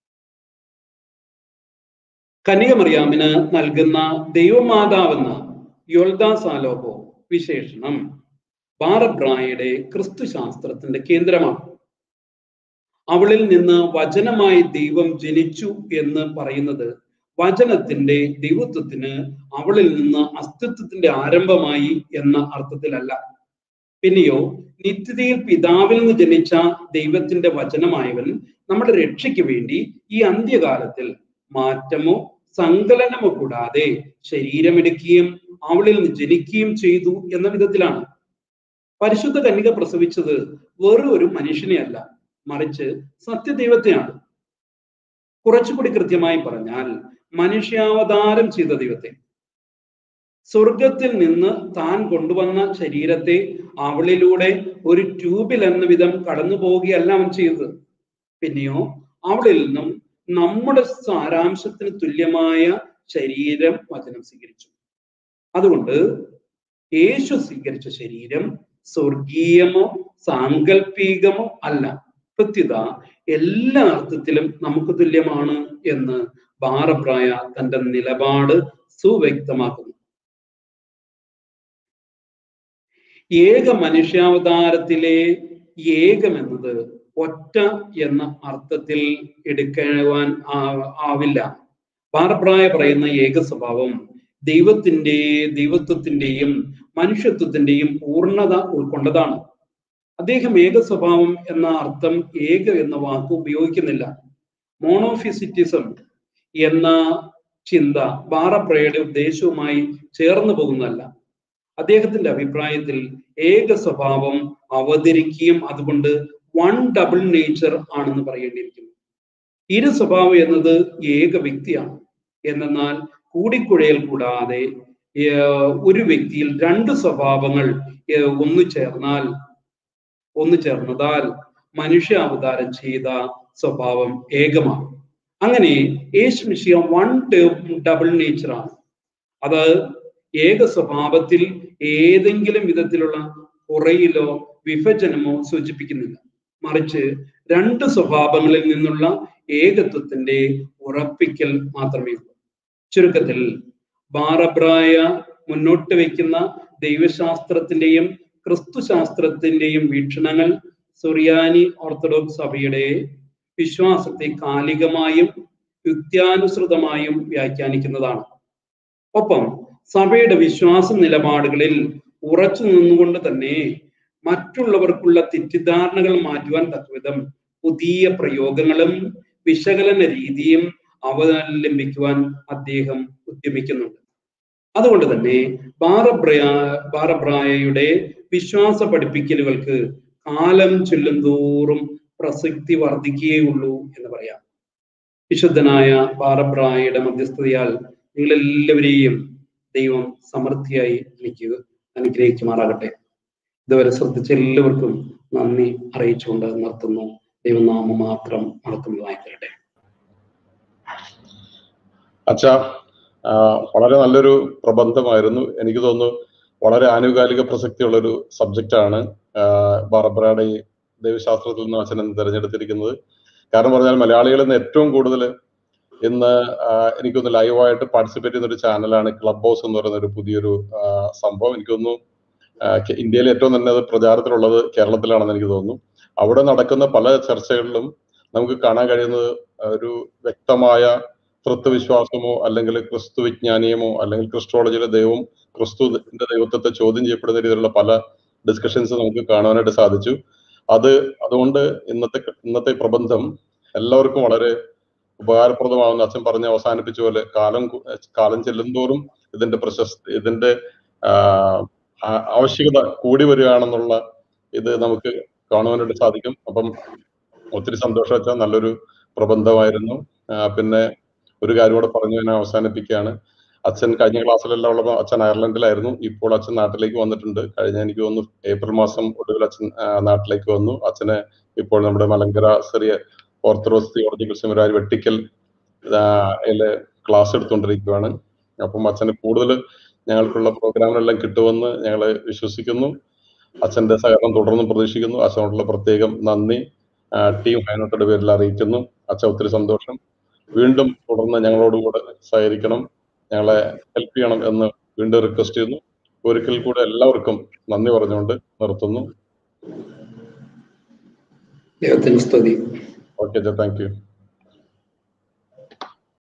കനികമറിയാമിന് നൽകുന്ന ദൈവമാതാവെന്ന യൊൽദാസാലോഹോ വിശേഷണം ബാറബ്രായയുടെ ക്രിസ്തുശാസ്ത്രത്തിന്റെ കേന്ദ്രമാണ് അവളിൽ നിന്ന് വചനമായി ദൈവം ജനിച്ചു എന്ന് പറയുന്നത് വചനത്തിന്റെ ദൈവത്വത്തിന് അവളിൽ നിന്ന് അസ്തിത്വത്തിന്റെ ആരംഭമായി എന്ന അർത്ഥത്തിലല്ല പിന്നെയോ നിത്യതയിൽ പിതാവിൽ നിന്ന് ജനിച്ച ദൈവത്തിന്റെ വചനമായവൻ നമ്മുടെ രക്ഷയ്ക്ക് വേണ്ടി ഈ അന്ത്യകാലത്തിൽ മാറ്റമോ സങ്കലനമോ കൂടാതെ ശരീരമെടുക്കുകയും അവളിൽ നിന്ന് ജനിക്കുകയും ചെയ്തു എന്ന വിധത്തിലാണ് പരിശുദ്ധ കന്യക പ്രസവിച്ചത് വെറും ഒരു മനുഷ്യനെയല്ല മറിച്ച് സത്യദൈവത്തെയാണ് കുറച്ചുകൂടി കൃത്യമായി പറഞ്ഞാൽ മനുഷ്യാവതാരം ചെയ്ത ദൈവത്തെ സ്വർഗത്തിൽ നിന്ന് താൻ കൊണ്ടുവന്ന ശരീരത്തെ അവളിലൂടെ ഒരു ട്യൂബിൽ എന്ന വിധം കടന്നു പോവുകയല്ല അവൻ ചെയ്തത് പിന്നെയോ അവളിൽ നിന്നും നമ്മുടെ സാരാംശത്തിന് തുല്യമായ ശരീരം വചനം സ്വീകരിച്ചു അതുകൊണ്ട് യേശു സ്വീകരിച്ച ശരീരം സ്വർഗീയമോ സാങ്കല്പികമോ അല്ല പ്രത്യുത എല്ലാ അർത്ഥത്തിലും നമുക്ക് തുല്യമാണ് എന്ന് ബാറബ്രായ തന്റെ നിലപാട് സുവ്യക്തമാക്കുന്നു ഏക മനുഷ്യാവതാരത്തിലെ ഏകം എന്നത് ഒറ്റ എന്ന അർത്ഥത്തിൽ എടുക്കുവാൻ ആവില്ല ബാറബ്രായ പറയുന്ന ഏക സ്വഭാവം ദൈവത്തിന്റെ ദൈവത്വത്തിന്റെയും മനുഷ്യത്വത്തിന്റെയും പൂർണ്ണത ഉൾക്കൊണ്ടതാണ് അദ്ദേഹം ഏക സ്വഭാവം എന്ന അർത്ഥം ഏക എന്ന വാക്ക് ഉപയോഗിക്കുന്നില്ല മോണോഫിസിറ്റിസം എന്ന ചിന്ത ബാറബ്രയുടെ ഉദ്ദേശവുമായി ചേർന്ന് പോകുന്നതല്ല അദ്ദേഹത്തിന്റെ അഭിപ്രായത്തിൽ ഏക സ്വഭാവം അവതരിക്കുകയും അതുകൊണ്ട് വൺ ഡബിൾ നേച്ചർ ആണെന്ന് പറയേണ്ടിയിരിക്കുന്നു ഇരു സ്വഭാവം എന്നത് ഏക വ്യക്തിയാണ് എന്നാൽ കൂടിക്കുഴയൽ കൂടാതെ ഒരു വ്യക്തിയിൽ രണ്ട് സ്വഭാവങ്ങൾ ഒന്നു ചേർന്നാൽ ഒന്നു ചേർന്നതാൽ മനുഷ്യ അവതാരം ചെയ്ത സ്വഭാവം ഏകമാണ് അങ്ങനെ യേശു മിഷിയ വൺ ഡബിൾ നേച്ചറാണ് അത് ഏക സ്വഭാവത്തിൽ ഏതെങ്കിലും വിധത്തിലുള്ള കുറയിലോ വിഭജനമോ സൂചിപ്പിക്കുന്നില്ല മറിച്ച് രണ്ട് സ്വഭാവങ്ങളിൽ നിന്നുള്ള ഏകത്വത്തിന്റെ ഉറപ്പിക്കൽ മാത്രമേ ഉള്ളൂ ചുരുക്കത്തിൽ ബാറബ്രായ മുന്നോട്ട് വയ്ക്കുന്ന ദൈവശാസ്ത്രത്തിന്റെയും ക്രിസ്തുശാസ്ത്രത്തിന്റെയും വീക്ഷണങ്ങൾ സുറിയാനി ഓർത്തഡോക്സ് സഭയുടെ വിശ്വാസത്തെ കാലികമായും യുക്ത്യാനുസൃതമായും വ്യാഖ്യാനിക്കുന്നതാണ് ഒപ്പം സഭയുടെ വിശ്വാസ നിലപാടുകളിൽ ഉറച്ചു നിന്നുകൊണ്ട് തന്നെ മറ്റുള്ളവർക്കുള്ള തെറ്റിദ്ധാരണകൾ മാറ്റുവാൻ തക്കവിധം പുതിയ പ്രയോഗങ്ങളും വിശകലന രീതിയും അവലംബിക്കുവാൻ അദ്ദേഹം ഉദ്യമിക്കുന്നുണ്ട് അതുകൊണ്ട് തന്നെ ബാറബ്രയ ബാറബ്രായയുടെ വിശ്വാസ പഠിപ്പിക്കലുകൾക്ക് കാലം ചെല്ലും തോറും പ്രസക്തി വർദ്ധിക്കുകയുള്ളൂ എന്ന് പറയാം വിശുദ്ധനായ ബാറബ്രായയുടെ മധ്യസ്ഥതയാൽ നിങ്ങളെല്ലാവരെയും ദൈവം സമൃദ്ധിയായി എനിക്ക് അനുഗ്രഹിക്കുമാറാകട്ടെ ഇതുവരെ ശ്രദ്ധിച്ച എല്ലാവർക്കും നന്ദി അറിയിച്ചുകൊണ്ട് നിർത്തുന്നു ദൈവനാമം മാത്രം മഹത്വമായി തരട്ടെ അച്ഛ വളരെ നല്ലൊരു പ്രബന്ധമായിരുന്നു എനിക്ക് തോന്നുന്നു വളരെ ആനുകാലിക പ്രസക്തിയുള്ള ഒരു സബ്ജക്റ്റാണ് ബാറബ്രയുടെ ഈ ദൈവശാസ്ത്രത്തിൽ നിന്ന് അച്ഛൻ തിരഞ്ഞെടുത്തിരിക്കുന്നത് കാരണം പറഞ്ഞാൽ മലയാളികളിൽ നിന്ന് ഏറ്റവും കൂടുതൽ ഇന്ന് എനിക്കൊന്ന് ലൈവായിട്ട് പാർട്ടിസിപ്പേറ്റ് ചെയ്യുന്ന ഒരു ചാനലാണ് ക്ലബ് ഹൗസ് എന്ന് പറയുന്ന ഒരു പുതിയൊരു സംഭവം എനിക്കൊന്നു ഇന്ത്യയിൽ ഏറ്റവും തന്നെ അത് പ്രചാരത്തിലുള്ളത് കേരളത്തിലാണെന്ന് എനിക്ക് തോന്നുന്നു അവിടെ നടക്കുന്ന പല ചർച്ചകളിലും നമുക്ക് കാണാൻ കഴിയുന്നത് ഒരു വ്യക്തമായ തൃത്വവിശ്വാസമോ അല്ലെങ്കിൽ ക്രിസ്തു വിജ്ഞാനീയമോ അല്ലെങ്കിൽ ക്രിസ്റ്റോളജിയിലെ ദൈവം ക്രിസ്തുവിന്റെ ദൈവത്വത്തെ ചോദ്യം ചെയ്യപ്പെടുന്ന രീതിയിലുള്ള പല ഡിസ്കഷൻസ് നമുക്ക് കാണുവാനായിട്ട് സാധിച്ചു അത് അതുകൊണ്ട് ഇന്നത്തെ ഇന്നത്തെ പ്രബന്ധം എല്ലാവർക്കും വളരെ ഉപകാരപ്രദമാകുന്ന അച്ഛൻ പറഞ്ഞ് അവസാനിപ്പിച്ച പോലെ കാലം കു- കാലം ചെല്ലുന്തോറും ഇതിന്റെ പ്രശസ്തി ഇതിന്റെ ആ, ആ- ആവശ്യകത കൂടി വരികയാണെന്നുള്ള ഇത് നമുക്ക് കാണുവാനായിട്ട് സാധിക്കും അപ്പം ഒത്തിരി സന്തോഷം വെച്ചാൽ നല്ലൊരു പ്രബന്ധമായിരുന്നു ആ, പിന്നെ ഒരു കാര്യം കൂടെ പറഞ്ഞു ഞാൻ അവസാനിപ്പിക്കുകയാണ് അച്ഛൻ കഴിഞ്ഞ ക്ലാസ്സിലെല്ലാം ഉള്ളപ്പോൾ അച്ഛൻ അയർലൻഡിലായിരുന്നു ഇപ്പോൾ അച്ഛൻ നാട്ടിലേക്ക് വന്നിട്ടുണ്ട് കഴിഞ്ഞ എനിക്ക് തോന്നുന്നു ഏപ്രിൽ മാസം ഒടുവിൽ അച്ഛൻ ആ, നാട്ടിലേക്ക് വന്നു അച്ഛന് ഇപ്പോൾ നമ്മുടെ മലങ്കര ചെറിയ ഓർത്തഡോക്സ് തിയോളജിക്കൽ സെമിനാരി വെട്ടിക്കൽ യില് ക്ലാസ് എടുത്തുകൊണ്ടിരിക്കുകയാണ് അപ്പം അച്ഛന് കൂടുതൽ ഞങ്ങൾക്കുള്ള പ്രോഗ്രാമിലെല്ലാം കിട്ടുമെന്ന് ഞങ്ങൾ വിശ്വസിക്കുന്നു അച്ഛന്റെ സഹകരണം തുടർന്നും പ്രതീക്ഷിക്കുന്നു അച്ഛനോടുള്ള പ്രത്യേകം നന്ദി ആ, ടീം ഹൈനോട്ടയുടെ പേരിൽ അറിയിക്കുന്നു അച്ഛൻ ഒത്തിരി സന്തോഷം വീണ്ടും തുടർന്ന് ഞങ്ങളോടുകൂടെ സഹകരിക്കണം ഞങ്ങളെ ഹെൽപ്പ് ചെയ്യണം എന്ന് വീണ്ടും റിക്വസ്റ്റ് ചെയ്യുന്നു ഒരിക്കൽ കൂടെ എല്ലാവർക്കും നന്ദി പറഞ്ഞുകൊണ്ട് നിർത്തുന്നു ദൈവത്തിന് സ്തുതി ഓക്കെ താങ്ക് യു